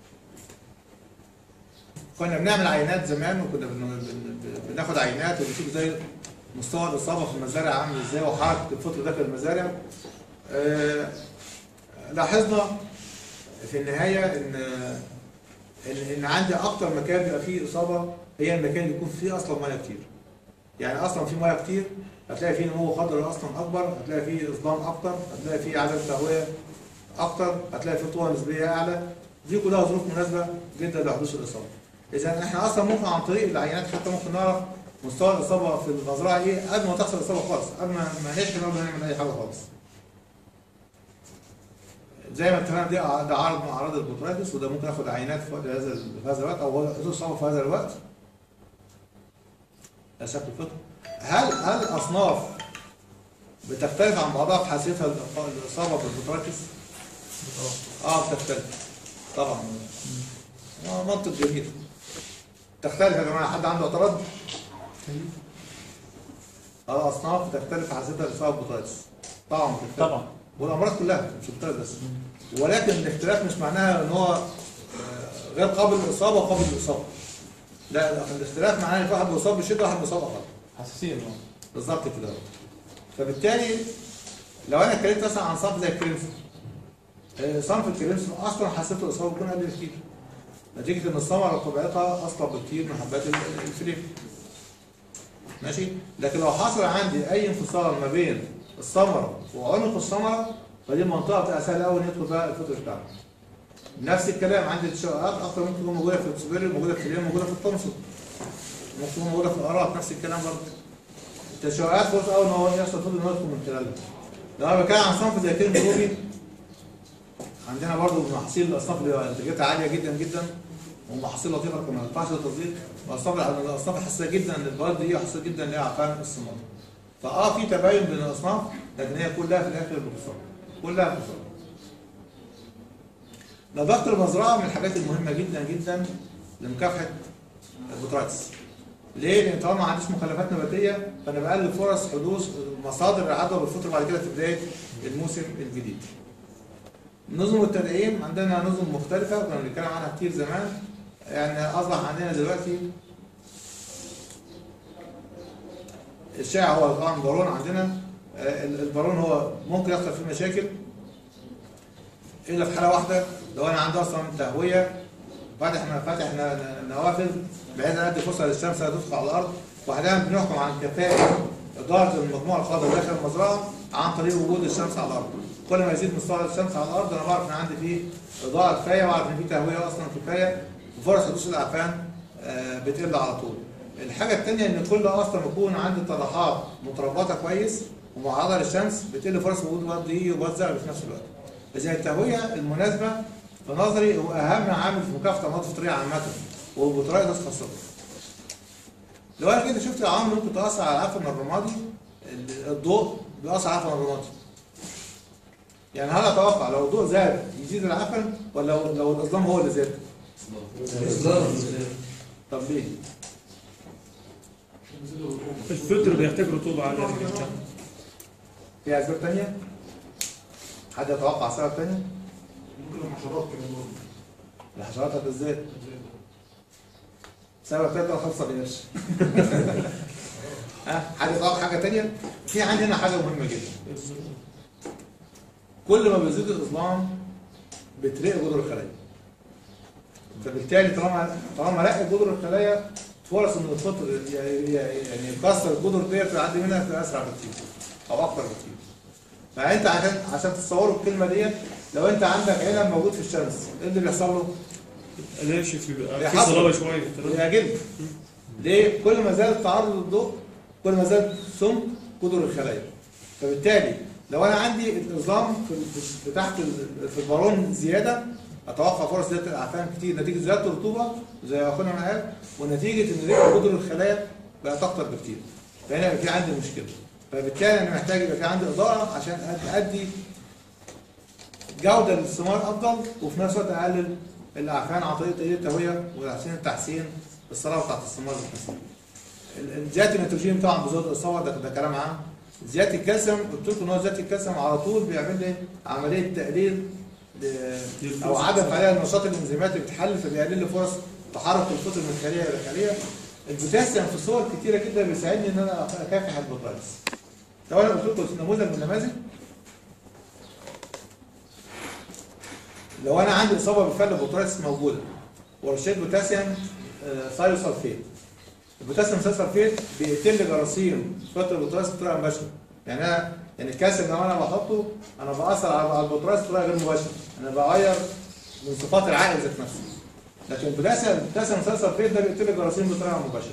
كنا بنعمل عينات زمان وكنا بن- بن- بن- بناخد عينات ونشوف زي مستوى الاصابه في المزارع عامل ازاي وحركه الفطر داخل المزارع. آه، لاحظنا في النهايه ان ان ان عندي اكتر مكان بيبقى فيه اصابه هي المكان اللي يكون فيه اصلا ميه كتير. يعني اصلا في ميه كتير هتلاقي فيه نمو خضري اصلا اكبر، هتلاقي فيه اصدام اكتر، هتلاقي فيه عدد تهويه اكتر، هتلاقي فيه قوه نسبيه اعلى. دي كلها ظروف مناسبه جدا لحدوث الاصابه. اذا احنا اصلا ممكن عن طريق العينات حتى ممكن نعرف مستوى الاصابه في المزرعه ايه قبل ما تحصل الاصابه خالص، قبل ما ما نشحن قبل ما نعمل اي حاجه خالص. زي ما اتفقنا دي ده عرض من اعراض البوترايتس وده ممكن اخد عينات في وقت هذا في هذا الوقت او هو حدوث اصابه في هذا الوقت. ده شكل الفطر. هل هل الاصناف بتختلف عن بعضها في حساسيتها الاصابه بالبوترايتس؟ اه بتختلف. طبعا. آه، منطق جميل. تختلف يا جماعه حد عنده اعتراض؟ اه اصناف بتختلف في حساسيتها الاصابه بالبوترايتس. طبعا بتختلف. طبعا والامراض كلها مش البوترايتس بس. ولكن الاختلاف مش معناها ان هو آه، غير قابل للاصابه وقابل للاصابه. لا لا، الاختلاف معناه ان في واحد بيصاب بشده وواحد بيصاب اقل. حساسيه طبعا. بالظبط كده فبالتالي لو انا اتكلمت مثلا عن صنف زي الكريمسون آه، صنف الكريمسون اصلا حسيت الاصابه بتكون اقل بكتير نتيجه ان الثمره طبيعتها اصلا بكتير من حبات ال- الفليم ماشي لكن لو حصل عندي اي انفصال ما بين الثمره وعنق الثمره فدي منطقه بتبقى سهله قوي ان يدخل فيها الفطر بتاعها نفس الكلام عندي التشققات اكتر ممكن تكون موجوده في السوبر موجوده في الفليم موجوده في التنصت ممكن تكون موجوده في الارات نفس الكلام برضه التشوهات فرصه قوي ان هو يحصل فضل ان هو يدخل من خلالها. لو انا بتكلم عن صنف زي كيرم روبي عندنا برضه محاصيل الاصناف اللي انتاجيتها عاليه جدا جدا ومحاصيل لطيفه كمان ما ينفعش للتصديق والاصناف الاصناف الحساسه جدا للبلد دي حساسه جدا لعفان الصمام. فاه في تباين بين الاصناف لكن هي كلها في الاخر بخساره. كلها بخساره. نظافه المزرعه من الحاجات المهمه جدا جدا لمكافحه البوترايتس. ليه؟ لان طالما ما عنديش مخلفات نباتيه فانا بقلل فرص حدوث مصادر العدوى بالفطر بعد كده في بدايه الموسم الجديد. نظم التدعيم عندنا نظم مختلفه كنا بنتكلم عنها كتير زمان يعني اصبح عندنا دلوقتي الشائع هو طبعا البارون عندنا آه، البارون هو ممكن يحصل فيه مشاكل الا في حاله واحده لو انا عندي اصلا تهويه فاتح فاتح ن- نوافذ بحيث ان ادي فرصه للشمس انها تدخل على الارض واحيانا بنحكم عن كفاءه اداره المجموعه الخضراء داخل المزرعه عن طريق وجود الشمس على الارض. كل ما يزيد مستوى الشمس على الارض انا بعرف ان عندي فيه اضاءه كفايه واعرف ان في تهويه اصلا كفايه وفرص حدوث الاعفان آه، بتقل على طول. الحاجه الثانيه ان كل اصلا يكون عندي طرحات متربطه كويس ومعرضه للشمس بتقل فرص وجود وقت دي وبرد زرع في نفس الوقت. اذا التهويه المناسبه في نظري هو اهم عامل في مكافحه الامراض الفطريه عامه والبطريقه خاصه. لو انا كده شفت العوامل ممكن تاثر على العفن الرمادي ال- الضوء بيأثر على العفن الرمادي. يعني هل اتوقع لو الضوء زاد يزيد العفن ولا لو, لو الاظلام هو اللي زاد؟ طب ليه؟ الفطر بيحتاج رطوبه عاليه جدا في اسباب ثانيه؟ حد يتوقع سبب ثاني؟ ممكن الحشرات كمان برضه. الحشرات هتزداد سبب ثالث خاصه بالقرش ها حد يتوقع حاجه ثانيه؟ في عندنا حاجه مهمه جدا كل ما بيزيد الاظلام بترق جذور الخلايا فبالتالي طالما طالما لقى جذور الخلايا فرص ان الفطر يعني يعني يكسر الجذور ديت ويعدي منها تبقى اسرع بكتير او اكتر بكتير فانت عشان عشان تتصوروا الكلمه ديت لو انت عندك عنب موجود في الشمس ايه اللي بيحصل له؟ ناشف يبقى في بيحصل. صلابه شويه تمام يا جلد ليه؟ كل ما زاد التعرض للضوء كل ما زاد سمك جذور الخلايا فبالتالي لو انا عندي النظام في في- تحت ال- في البالون زياده اتوقع فرص زياده الاعفان كتير نتيجه زياده الرطوبه زي ما اخونا ما قال ونتيجه ان رئه جذور الخلايا بقت اكتر بكتير فهنا يبقى في عندي مشكله فبالتالي انا محتاج يبقى في عندي اضاءه عشان ادي جوده للثمار افضل وفي نفس الوقت اقلل الاعفان عن طريق تقليل التهويه وتحسين التحسين الصلابه بتاعت الثمار ذات نفسها. ال- ال- زياده النيتروجين طبعا بزود الاصابه ده, ده كلام عام زياده الكالسيوم قلت لكم ان هو زياده الكالسيوم على طول بيعمل لي عمليه تقليل ل- او عدم عليها النشاط الانزيمات اللي بتحل فبيقلل لي فرص تحرك الفطر من خليه الى خليه البوتاسيوم في صور كتيره جدا بيساعدني ان انا اكافح البطاريس لو انا قلت لكم نموذج من النماذج لو انا عندي اصابه بالفعل بوتاسيوم موجوده ورشيت بوتاسيوم آه، ثايوسلفيت البوتاسيوم ثايوسلفيت بيقتل لي جراثيم فتره البوتاسيوم بطريقه مباشره يعني انا يعني الكالسيوم لو انا بحطه انا باثر على على البوتاسيوم بطريقه غير مباشره انا بغير من صفات العقل ذات نفسه لكن البوتاسيوم البوتاسيوم ثايوسلفيت ده بيقتل لي جراثيم بطريقه مباشره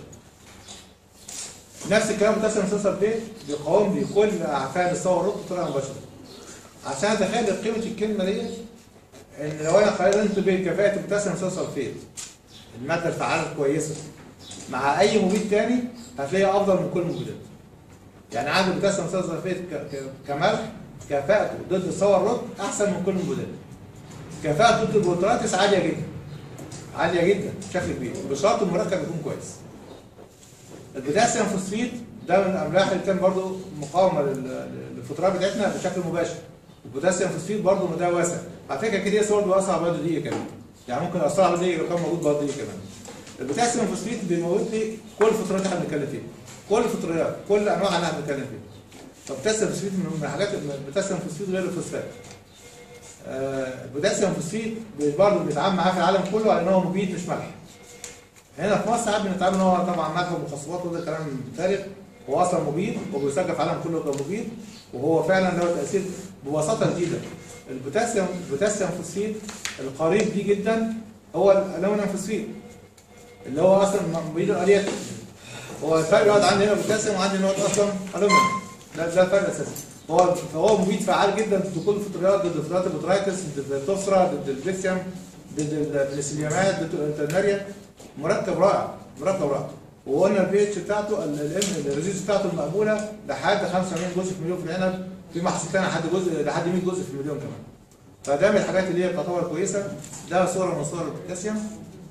نفس الكلام البوتاسيوم ثايوسلفيت بيقاوم لي كل اعفان الصور الرطب بطريقه مباشره عشان اتخيل قيمه الكلمه ديت ان لو انا قارنت بين كفاءه البوتاسيوم سلفيت الماده الفعاله الكويسه مع اي مبيد تاني هتلاقيها افضل من كل المبيدات. يعني عندي البوتاسيوم سلفيت ك- ك- كملح كفاءته ضد الصور الرطب احسن من كل المبيدات. كفاءته ضد البوتراتس عاليه جدا. عاليه جدا بشكل كبير بشرط المركب يكون كويس. البوتاسيوم فوسفيت ده من الاملاح اللي كان برضه مقاومه لل- للفطرات بتاعتنا بشكل مباشر. البوتاسيوم فوسفيت برضه مدى واسع على فكره كده يسوى برضه واسع برضه دي كمان يعني ممكن اثر على دي يبقى كان موجود برضه دي كمان البوتاسيوم فوسفيت بيموت لي كل الفطريات اللي احنا بنتكلم فيها كل الفطريات كل انواع اللي احنا بنتكلم فيها فالبوتاسيوم فوسفيت من الحاجات البوتاسيوم فوسفيت غير الفوسفات آه، البوتاسيوم فوسفيت برضه بنتعامل معاه في العالم كله على ان هو مبيد مش ملح هنا في مصر ساعات بنتعامل ان هو طبعا ملح ومخصبات وده كلام فارغ هو اصلا مبيد وبيسجل في العالم كله كمبيد وهو فعلا له تاثير ببساطه جديده البوتاسيوم البوتاسيوم فوسفيت القريب ليه جدا هو الالومنيوم فوسفيت اللي هو اصلا مبيد الاليات هو الفرق الوقت عندي هنا بوتاسيوم وعندي هنا اصلا الومنيوم ده ده الفرق الاساسي هو فهو مبيد فعال جدا ضد كل الفطريات ضد فطريات البوترايتس ضد التوفرا ضد البليسيوم ضد البليسيليومات ضد الانترناريا مركب رائع مركب رائع وقلنا البي اتش بتاعته الريزيز بتاعته المقبوله لحد 85 جزء في المليون في العنب في محصول تاني لحد جزء لحد 100 جزء في المليون كمان فده من الحاجات اللي هي تعتبر كويسه ده صوره من صور البوتاسيوم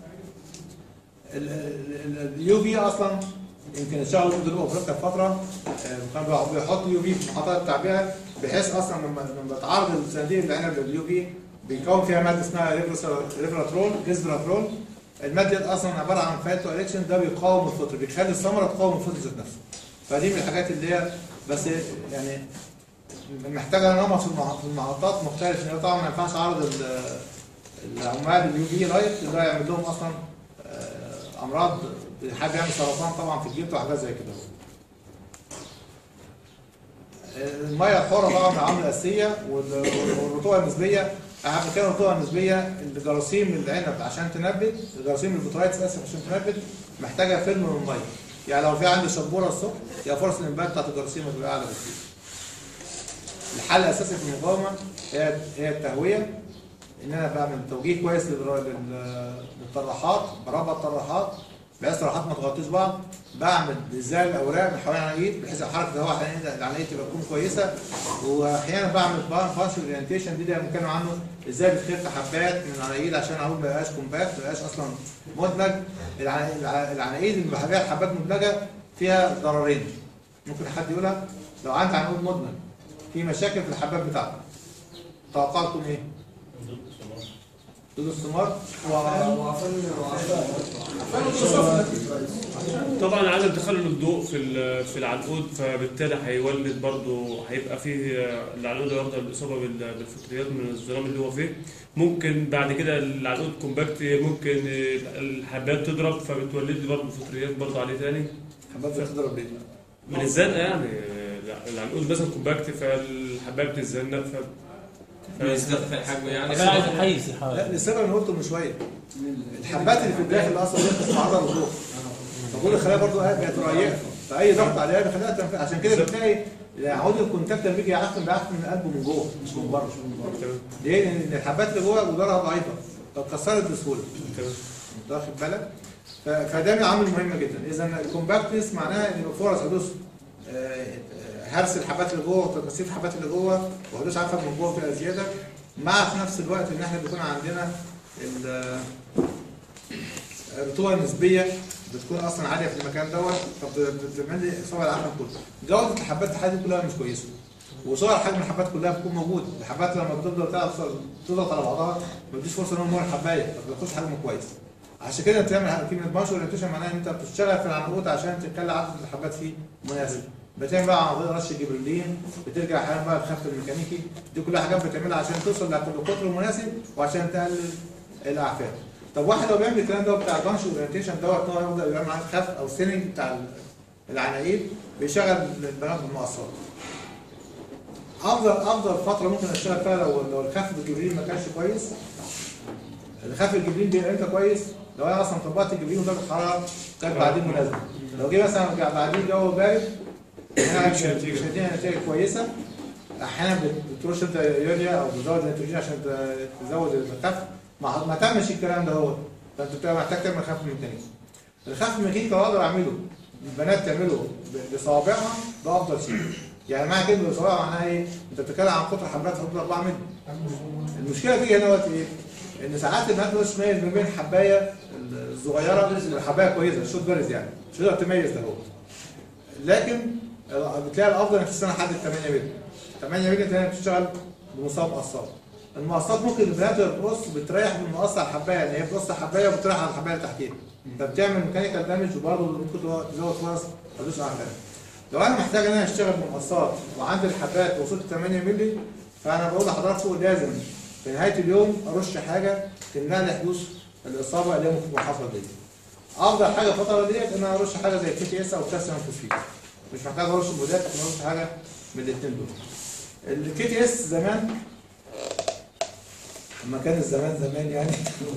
اليو في اصلا يمكن اشتغلوا في جنوب افريقيا فتره آه، كانوا بيحطوا يو في في محطات التعبئه بحيث اصلا لما لما تعرض الصناديق العنب لليو في بيكون فيها ماده اسمها ريفراترول جزبراترول الماده دي اصلا عباره عن فايتو اليكشن ده بيقاوم الفطر بيخلي الثمره تقاوم الفطر ذات نفسه فدي من الحاجات اللي هي بس يعني محتاجه نمط في المح- في المحطات مختلف لان طبعا ما ينفعش اعرض ال- العمال اليو في لايت ده يعمل لهم اصلا آه، امراض حد يعمل سرطان طبعا في الجلد وحاجات زي كده الميه الحره طبعا من العوامل الاساسيه وال- والرطوبه النسبيه اهم كان الرطوبه النسبيه الجراثيم العنب عشان تنبت الجراثيم البطريات اسف عشان تنبت محتاجه فيلم من الميه يعني لو في عندي شبوره الصبح يبقى فرص الانبات بتاعت الجراثيم هتبقى اعلى بكتير الحل الاساسي في المقاومه هي هي التهويه ان انا بعمل توجيه كويس للر- لل- للطراحات بربط طراحات بحيث الطراحات ما تغطيش بعض بعمل ازاي الاوراق من حوالين العنايد بحيث حركه الهواء حوالين العنايد تبقى تكون كويسه واحيانا بعمل فانكشن اورينتيشن دي اللي بنتكلم عنه ازاي بتخف حبات من العنايد عشان اقول ما يبقاش كومباكت ما يبقاش اصلا مدمج الع- الع- العنايد اللي بحبها حبات مدمجه فيها ضررين ممكن حد يقولها لو عندي عنقود مدمج في مشاكل في الحبات بتاعته توقعكم ايه؟ دود الثمار طبعا عدم تخلل الضوء في ال- في العنقود فبالتالي هيولد برضه هيبقى فيه آه، العنقود يعرض للاصابه بال- بالفطريات من الظلام اللي هو فيه ممكن بعد كده العنقود كومباكت ممكن آه، الحبات تضرب فبتولد لي برضه فطريات برضه عليه تاني حبات بتضرب ليه؟ من الزنقه يعني آه، العنقود مثلا كومباكت فالحبات بتتزنق ف بيزداد في حجمه يعني انا عايز حيز لا الحاجه للسبب اللي قلته من شويه الحبات اللي في الداخل اصلا دي بتتعرض للضوء فكل الخلايا برضه بقت رقيقه فاي ضغط عليها بيخليها تنفع عشان كده بتلاقي عود الكونتاكت لما بيجي يعفن بيعفن من قلبه من جوه مش من بره تمام ليه؟ لان الحبات اللي جوه جدارها ضعيفه فاتكسرت بسهوله تمام انت واخد بالك؟ ف- فده من عامل مهم جدا اذا الكومباكتنس معناها ان فرص حدوث آه، آه، هرس الحبات اللي جوه وتكثيف الحبات اللي جوه وحدوث عفن من جوه فيها زياده مع في نفس الوقت ان احنا بيكون عندنا ال- الرطوبه النسبيه بتكون اصلا عاليه في المكان دوت فبتعمل لي اصابه العفن كله. جوده الحبات الحديد كلها مش كويسه. وصور حجم الحبات كلها بتكون موجوده، الحبات لما بتفضل تعصر- تضغط على بعضها ما بتديش فرصه ان هو يمر الحبايه ما بتاخدش حجم كويس. عشان كده بتعمل كلمه مارش اورينتيشن معناها ان انت بتشتغل في العنقود عشان تخلي عدد الحبات فيه مناسب. بتعمل بقى عمليه رش جبريلين بترجع احيانا بقى الخفت الميكانيكي دي كلها حاجات بتعملها عشان توصل للقطر المناسب وعشان تقلل الاعفان. طب واحد لو بيعمل الكلام ده بتاع البانش اورينتيشن دوت ان هو يبدا يعمل معاه خف او سيننج بتاع العناقيد بيشغل البنات بالمقصات. افضل افضل فتره ممكن اشتغل فيها لو لو الخف بالجبريل ما كانش كويس الخف الجبريل بيبقى امتى كويس؟ لو انا اصلا طبقت الجبريل ودرجه الحراره كانت بعدين مناسبه. لو جه مثلا جا- بعدين جو بارد هنا مش مش هتدينا نتائج كويسه احيانا بت- بترش انت يوريا او بتزود النيتروجين عشان ت- تزود الخف ما ما تمش الكلام ده هو فانت بتبقى محتاج تعمل خف ميكانيكي الخف الميكانيكي لو اقدر اعمله البنات تعمله ب- بصوابعها ده افضل شيء يعني معنى كده بصوابعها معناها ايه؟ انت بتتكلم عن قطر حبات حدود 4 مللي المشكله تيجي هنا وقت ايه؟ ان ساعات البنات مش تميز ما بين الحبايه الصغيره والحبايه كويسه الشوت بارز يعني مش تقدر تميز ده هو لكن بتلاقي الافضل انك تستنى لحد ال 8 مللي 8 مللي تاني بتشتغل بمصاب مقصات المقصات ممكن البنات وهي بتقص بتريح بالمقص على الحبايه يعني هي بتقص الحبايه وبتريح على الحبايه اللي تحتيها فبتعمل ميكانيكال دامج وبرضه ممكن تزود فرص حدوث اعفان لو انا محتاج ان انا اشتغل بمقصات وعندي الحبات وصلت 8 مللي فانا بقول لحضراتكم لازم في نهايه اليوم ارش حاجه تمنع لي حدوث الاصابه اللي هي ممكن تكون حصلت دي افضل حاجه الفتره ديت ان انا ارش حاجه زي كي تي اس او كالسيوم فوسفيت مش محتاج ارش مودات لكن ارش حاجه من الاثنين دول الكي تي اس زمان لما كان الزمان زمان يعني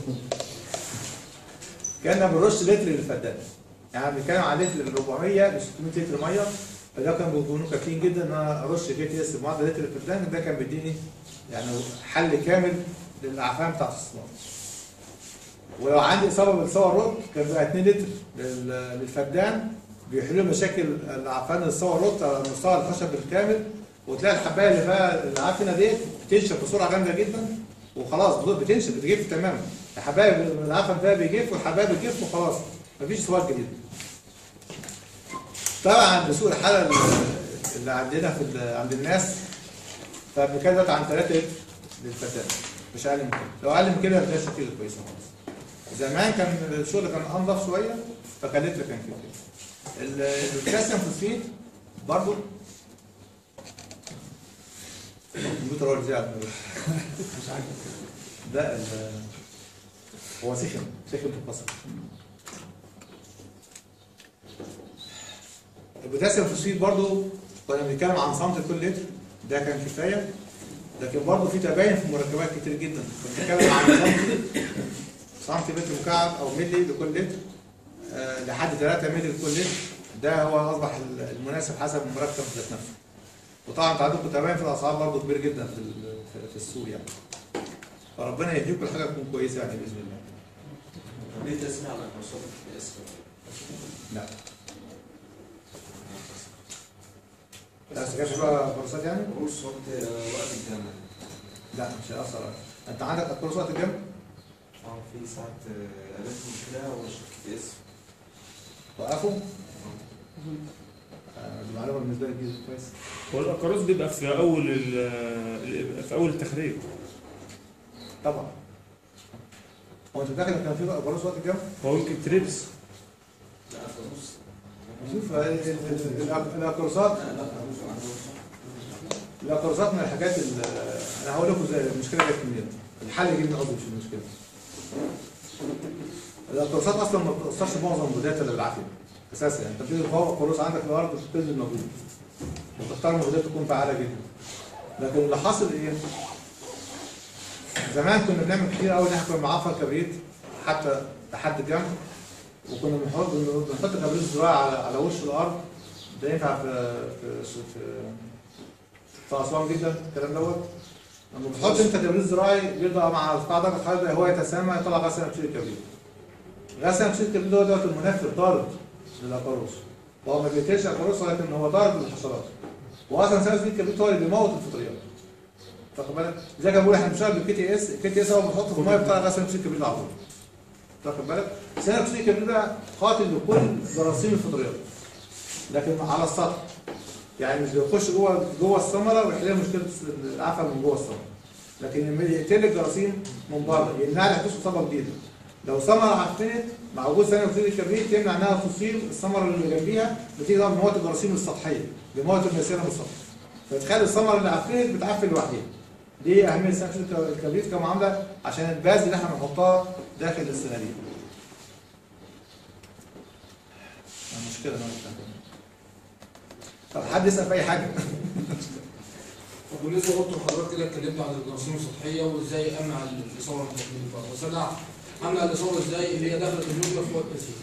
كنا بنرش لتر للفدان يعني بنتكلم على لتر 400 ل 600 لتر ميه فده كان بيكونوا كافيين جدا ان انا ارش كي تي اس بمعدل لتر للفدان ده كان بيديني يعني حل كامل للاعفان بتاعت الصناعه ولو عندي اصابه بالصور روت كان بيبقى 2 لتر لل- للفدان بيحلوا مشاكل الاعفان الصور روت على مستوى الخشب بالكامل وتلاقي الحبايه اللي فيها العفنه ديت بتنشف بسرعه جامده جدا وخلاص بتنشف بتجف تماما الحبايه العفن فيها بيجف والحبايه بتجف وخلاص مفيش صور جديده طبعا بسوء الحاله اللي- اللي عندنا في ال- عند الناس فبنتكلم دلوقتي عن 3 لتر للفتاه مش اقل من كده لو اقل من كده ده كده كويسه خالص زمان كان الشغل كان انضف شويه فكان لتر كان كده ال- الكالسيوم فوسفيت برضه الكمبيوتر هو اللي زعل مش عارف ده ال- هو سخن سخن في البصر البوتاسيوم فوسفيت برضه كنا بنتكلم عن سنتي كل لتر ده كان كفايه لكن برضه في تباين في مركبات كتير جدا كنا بنتكلم عن سنتي سنتي متر مكعب او ملي لكل لتر آه، لحد 3 ملي لكل لتر ده هو اصبح المناسب حسب المركب ذات نفسه وطبعا انتوا عندكم تباين في الاسعار برضه كبير جدا في ال- في- في السوق يعني فربنا يهديكم الحاجه تكون كويسه يعني باذن الله ليه تسمع على كورسات الاسم لا لا بس كانش بقى كورسات يعني؟ كورس وقت وقت الجامعة لا مش هيأثر عليك. انت عندك كورس وقت الجنب اه في ساعات آه، قابلت مشكلة وشركة اسم وقفوا آه، دي معلومه بالنسبه لي جديدة كويس هو الاكاروز بيبقى في اول ال- في اول التخريج طبعا هو انت متاكد ان كان في فيروس وقت الجو؟ هو يمكن تريبس شوف ال- ال- ال- الأك- الاكروسات الاكروسات من الحاجات ال- انا هقول لكم زي المشكله جت منين الحل جه من قصدي مش المشكله الاكروسات اصلا ما بتاثرش معظم المبيدات الا بالعافيه اساسا يعني انت بتيجي تفوق كروس عندك في الارض بتبذل مجهود وتختار مبيدات تكون فعاله جدا لكن اللي حاصل ايه؟ زمان كنا بنعمل كتير قوي ان احنا كنا بنعفر كبريت حتى لحد الجنب وكنا بنحط بنحط كبريت زراعي على على وش الارض ده ينفع في في في, في اسوان جدا الكلام دوت لما بتحط انت كبريت زراعي بيبدا مع ارتفاع درجه الحراره هو يتسامى يطلع غاز ثاني اكسيد الكبريت غاز ثاني اكسيد الكبريت دوت دوت المنفذ ضارب للاقاروس وهو ما بيقتلش الاقاروس ولكن هو ضارب للحشرات واصلا ثاني اكسيد الكبريت هو اللي بيموت الفطريات واخد بالك زي ما بقول احنا بنشتغل بالكي تي اس الكي تي اس اول ما بنحطه في الميه بتاع غاز ثاني اكسيد الكبريت على طول واخد بالك ثاني اكسيد الكبريت ده قاتل لكل جراثيم الفطريات لكن على السطح يعني مش بيخش جوه جوه الثمره ويحل مشكله العفن من جوه الثمره لكن لما يقتل الجراثيم من بره يمنع لك تحدث ثمره جديده لو ثمره عفنت مع وجود ثاني اكسيد الكبريت يمنع انها تصيب الثمره اللي جنبيها نتيجه طبعا مواد الجراثيم السطحيه بمواد المسيره من السطح فتخلي الثمره اللي عفنت بتعفن لوحدها دي اهميه ثاني اكسيد الكبريت كمعامله عشان الباز اللي احنا بنحطها داخل السنارير المشكله ما طب حد يسال في اي حاجه طب بالنسبه برضه حضرتك كده اتكلمت عن الجراثيم السطحيه وازاي امنع الاصابه من تكوين الفرد بس انا امنع الاصابه ازاي اللي هي دخلت النمله في وقت التسيير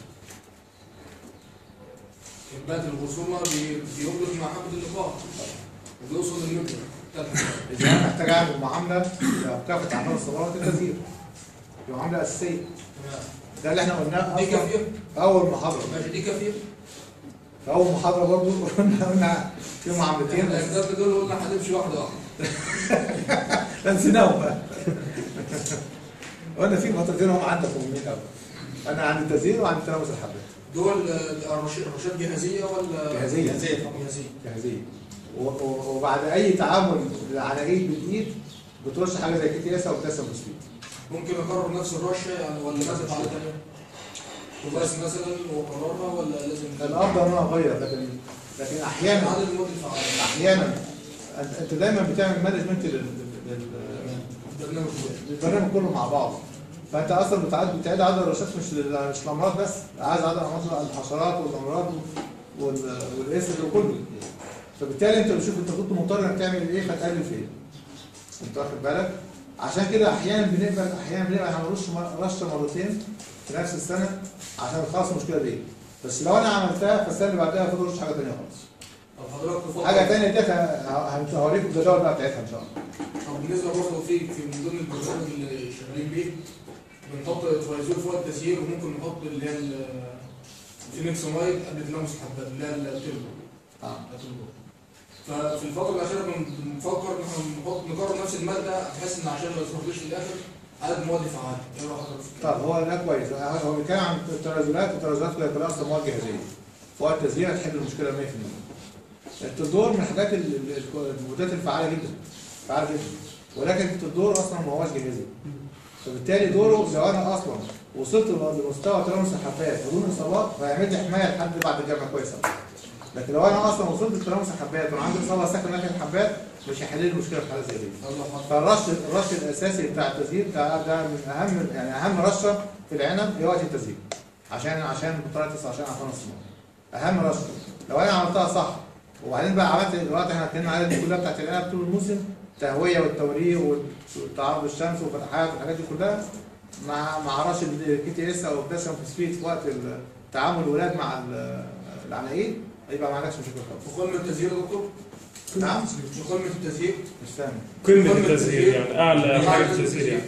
كميات الخصومه بي- بيربط مع حبه اللقاح وبيوصل للنمله اذا انا محتاج اعمل معامله لمكافحه اعمال الصدارات التسجيل دي معامله اساسيه ده اللي احنا قلناه دي اصلا كافيه في اول محاضره ماشي دي كافيه في اول محاضره برضه قلنا قلنا في معاملتين احنا بس الاجداد دول قلنا هنمشي واحده واحده لا نسيناهم بقى قلنا في فترتين هم عندك مهمين قوي انا عند التزيين وعند تلامس الحبات دول آه، الرشاد رشاد جهازيه ولا جهازية. جهازيه جاهزين و- و- وبعد اي تعامل العناقيد بالايد بترش حاجه زي كي تي اس او بوتاسيوم فوسفيت ممكن اكرر نفس الرشه يعني ولا لازم على تانية وبس مثلا واكررها ولا لازم الافضل ان انا اغير لكن لكن احيانا عدد المواد الفعاله احيانا انت أنت دايما بتعمل مانجمنت لل- لل- برنامج كله للبرنامج كله مع بعض فانت اصلا بتعد بتعد عدد الرشات مش لل- مش الامراض بس عايز عدد امراض الحشرات والامراض وال- والاسد وكله فبالتالي انت بتشوف انت كنت مضطر انك تعمل ايه فتقلل في ايه انت واخد بالك عشان كده احيانا بنقبل احيانا بنقبل هنرش م- رشه مرتين في نفس السنه عشان نخلص المشكله دي بس لو انا عملتها فالسنه اللي بعدها المفروض ارش حاجه ثانيه خالص طب حضرتك تفضل حاجه ثانيه دي ه- هوريكم الجدول بقى بتاعتها ان شاء الله طب بالنسبه برضه في في من ضمن البرنامج اللي شغالين بيه بنحط ترايزول فوق التسيير وممكن نحط اللي هي الفينكسمايد قبل تلامس الحبات اللي هي التربو اه ففي الفتره الاخيره بن- بنفكر ان احنا نحط نكرر نفس الماده بحيث ان عشان ما يصرفليش في الاخر عدد مواد فعاله ايه رايك حضرتك في كده؟ طب هو ده كويس هو بيتكلم عن التنازلات والتنازلات كلها كلها اصلا مواد جاهزيه فوق التسجيل هتحل المشكله 100% التدور من الحاجات ال- ال- المبيدات الفعاله جدا فعاله جدا ولكن التدور اصلا ما هوش جاهزي فبالتالي دوره لو انا اصلا وصلت لمستوى تلامس الحبات بدون اصابات فهيعمل لي حمايه لحد بعد الجامعه كويسه لكن لو انا اصلا وصلت لتلامس الحبات وانا عندي اصابه ساكنه ناحيه الحبات مش هيحل لي المشكله في حاله زي دي الله حضرتك فالرش الرش الاساسي بتاع التزيين ده ده من اهم يعني اهم رشه في العنب هي وقت التزيين عشان عشان البطاريه 29 عشان الصناعه اهم رشه لو انا عملتها صح وبعدين بقى عملت دلوقتي احنا اتكلمنا على دي كلها بتاعت العنب طول الموسم تهويه والتوريق والتعرض الشمس والفتحات والحاجات دي كلها مع مع رش الكي تي اس او البوتاسيوم فوسفيت في وقت تعامل الولاد مع ال- العناقيد يبقى ما عندكش مشكله خالص وقمه التسيير يا دكتور نعم وقمه التسيير مش فاهم قمه التسجيل يعني اعلى حاجه في التسجيل يعني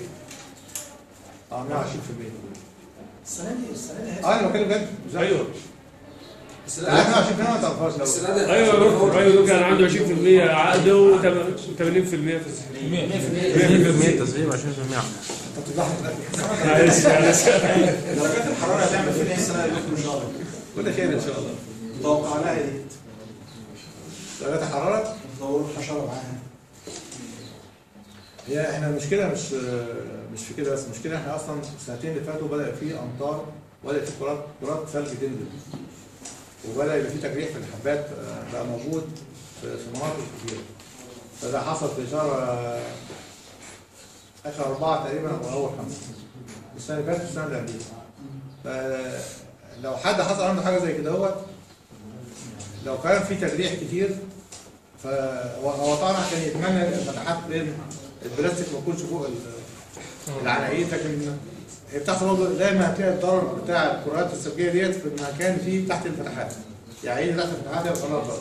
اه 120% السنه دي السنه دي اه انا بتكلم بجد مش عارف. ايوه السنه لا دي 120% ما تعرفهاش لو السنه دي ايوه يا دكتور ايوه دكتور كان عنده 20% عقد و80% في التسجيل 100% تسليم 20% انت بتضحك معلش معلش درجات الحراره هتعمل فينا ايه السنه دي يا دكتور ان شاء الله؟ كل خير ان شاء الله متوقع لها ايه؟ درجات الحراره تطور الحشره معاها هي احنا المشكله مش مش في كده بس المشكله احنا اصلا السنتين اللي فاتوا بدا في امطار وبدا في كرات كرات ثلج تنزل وبدا يبقى في تجريح في الحبات آه، بقى موجود في في مناطق كتير فده حصل في شهر آه، اخر اربعه تقريبا او اول خمسه السنه اللي فاتت والسنه اللي قبلها فلو حد حصل عنده حاجه زي كده هو لو كان في تجريح كتير فهو طبعا كان يتمنى الفتحات بين البلاستيك ما يكونش فوق ال- العناقيد لكن هي بتحصل برضه دايما هتلاقي الضرر بتاع الكرات الثلجيه ديت في المكان فيه تحت الفتحات يعني ايه تحت الفتحات هيبقى قناه ضرر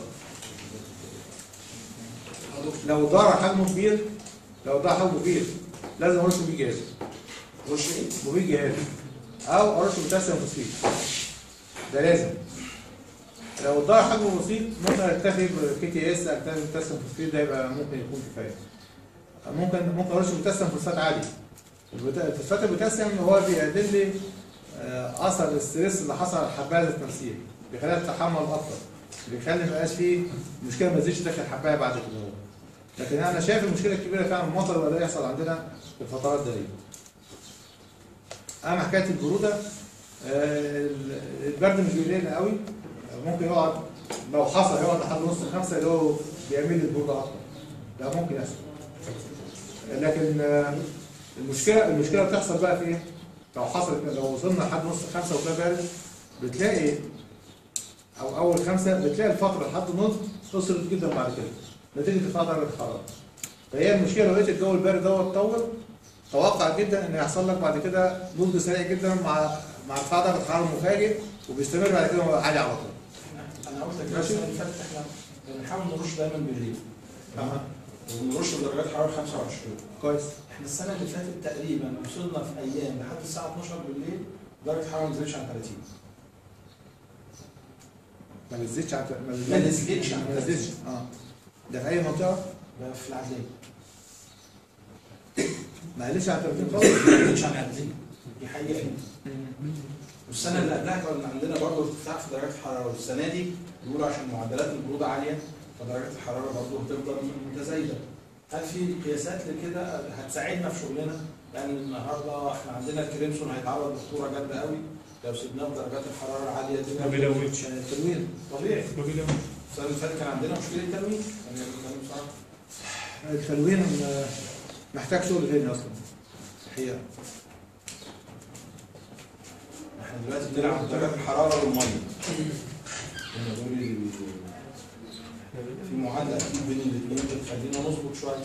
لو ضرر حجمه كبير لو ضرر حجمه كبير لازم ارش بيه جهاز رش ايه؟ مبيد جهاز او ارش بوتاسيوم فوسفيت ده لازم لو الضرر حجمه بسيط ممكن اتخذ كي تي اس اتخذ بوتاسيوم فوسفيت ده يبقى ممكن يكون كفايه ممكن ممكن ارش بوتاسيوم فوسفات عالي البوتا- الفوسفات البوتاسيوم هو بيقلل لي آه، اثر الاستريس اللي حصل على الحبايه ذات نفسها بيخليها تتحمل اكتر بيخلي ما يبقاش فيه مشكله ما تزيدش داخل الحبايه بعد كده هو. لكن انا شايف المشكله الكبيره فعلا المطر اللي يحصل عندنا في الفترات دي اهم حكايه البروده آه، البرد مش بيقلقنا قوي ممكن يقعد لو حصل يقعد لحد نص خمسه اللي هو بيعمل لي البروده اكتر ده ممكن يحصل لكن آه، المشكله المشكله بتحصل بقى في ايه؟ لو حصلت لو وصلنا لحد نص خمسه وكده بارد بتلاقي او اول خمسه بتلاقي الفتره لحد النص قصرت جدا بعد كده نتيجه ارتفاع درجه الحراره فهي المشكله لو لقيت الجو البارد دوت طول توقع جدا ان يحصل لك بعد كده نضج سريع جدا مع مع ارتفاع درجه الحراره المفاجئ وبيستمر بعد كده وهو عالي على طول. انا قلت لك ماشي. السنه اللي فاتت احنا بنحاول نرش دايما بالليل أها. ونرش بدرجات حراره 25 كويس احنا السنه اللي فاتت تقريبا وصلنا في ايام لحد الساعه 12 بالليل درجه الحراره ما نزلتش عن 30 ما نزلتش عن ما نزلتش عن ما نزلتش اه ده في اي منطقه ده في العدليه ما قلتش عن 30 خالص ما نزلتش عن العدليه دي حقيقه والسنه اللي قبلها كان عندنا برضه ارتفاع في درجات الحراره والسنه دي بيقولوا عشان معدلات البروده عاليه فدرجه الحراره برضه هتفضل متزايده هل في قياسات لكده هتساعدنا في شغلنا؟ لان النهارده احنا عندنا الكريمسون هيتعرض لخطوره جامده قوي لو سيبناه بدرجات الحراره العاليه دي ما بيلونش عشان التلوين طبيعي ما بيلونش السنه اللي فاتت كان عندنا مشكله تلوين يعني بنتكلم بصراحه التلوين آه، محتاج شغل تاني اصلا الحقيقه احنا دلوقتي بنلعب بدرجات الحراره والميه هم دول اللي بي- في معادله اكيد بين الاثنين بتخلينا نظبط شويه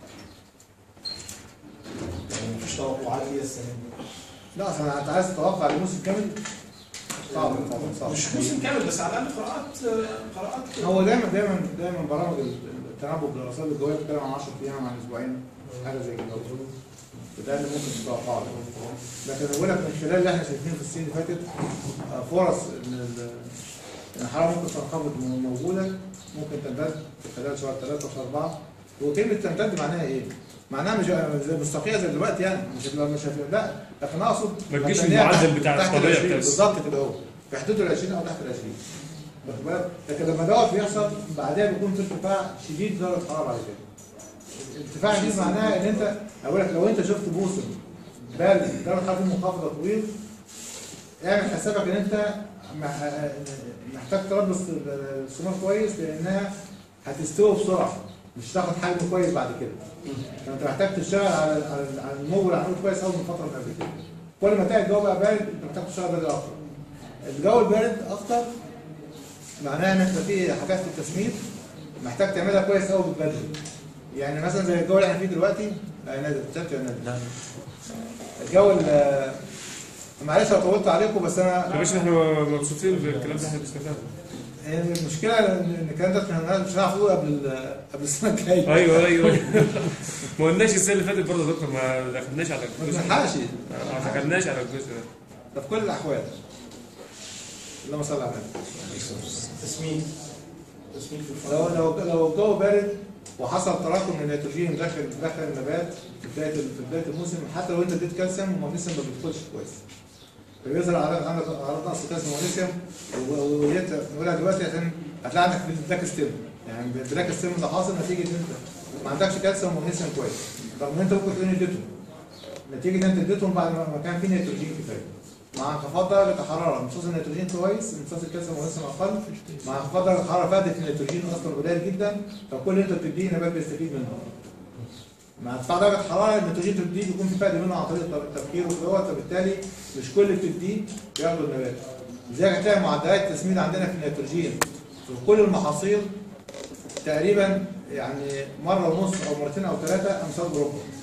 يعني مفيش توقعات ليا السنه دي لا اصلا انت عايز تتوقع الموسم كامل صعب طبعا صعب مش موسم كامل بس على الاقل قراءات قراءات كده. هو دايما دايما دايما برامج التنبؤ بالارصاد الجويه بتتكلم عن 10 ايام عن اسبوعين حاجه زي كده وده اللي ممكن تتوقعه لكن بقول لك من خلال اللي احنا شايفينه في السنين اللي فاتت آه، فرص ان ال- ان الحراره ممكن تنخفض م- موجوده ممكن تمتد في خلال شهر ثلاثه وشهر اربعه وكلمه تمتد معناها ايه؟ معناها مش زي مستقيه زي دلوقتي يعني مش مش لا لكن اقصد ما تجيش هتلاقيها المعدل بتاع تحت الطبيعي العشرين، بتاع بالظبط كده اهو في حدود ال 20 او تحت ال 20 واخد بالك؟ لكن لما دوت بيحصل بعدها بيكون في ارتفاع شديد درجه الحراره بعد كده. الارتفاع دي معناها ان انت اقول لك لو انت شفت موسم بارد درجه الحراره فيه منخفضه طويل اعمل حسابك ان انت مح- محتاج تربص السمار كويس لانها هتستوي بسرعه مش هتاخد حجم كويس بعد كده. فانت محتاج تشتغل على على على النمو اللي عمله كويس قوي من فتره من قبل كده. كل ما تلاقي الجو بقى بارد انت محتاج تشتغل بدري اكتر. الجو البارد اكتر معناها ان انت في حاجات في التسميد محتاج تعملها كويس قوي بدري. يعني مثلا زي الجو اللي احنا فيه دلوقتي لا يا نادر بتاعت يا نادر الجو ال- معلش لو طولت عليكم بس يا انا باشا احنا مبسوطين بالكلام ده احنا بنستفاد المشكله ان الكلام ده احنا مش هنعرف نقوله قبل ال- قبل السنه الجايه ايوه ايوه ما قلناش السنه اللي فاتت برضه يا دكتور ما دخلناش على ما الجزء ده بنلحقش ما دخلناش على الجزء ده ده في كل الاحوال اللهم صل على النبي تسميد تسميد في لو الفضل لو لو الجو بارد وحصل تراكم من النيتروجين داخل داخل النبات في بدايه في بدايه الموسم حتى لو انت اديت كالسيوم المغنيسيوم ما بيدخلش كويس فبيظهر على عندك اعراض نقص كالسيوم ومغنيسيوم وديت نقولها دلوقتي عشان هتلاقي عندك بلاك ستيم يعني بلاك ستيم ده حاصل نتيجه ان انت ما عندكش كالسيوم ومغنيسيوم كويس رغم ان انت ممكن تكون اديتهم نتيجه ان انت اديتهم بعد ما ما كان في نيتروجين كفايه مع انخفاض درجه الحراره امتصاص النيتروجين كويس امتصاص الكالسيوم والمغنيسيوم اقل مع انخفاض درجه الحراره فادت النيتروجين اصلا قليل جدا فكل اللي انت بتديه النبات بيستفيد منه مع ارتفاع درجه الحراره النيتروجين اللي بتديه بيكون في فائده منه عن طريق التبخير وكده فبالتالي مش كل اللي بتديه بياخده النبات لذلك هتلاقي معدلات التسميد عندنا في النيتروجين في كل المحاصيل تقريبا يعني مره ونص او مرتين او ثلاثه امثال اوروبا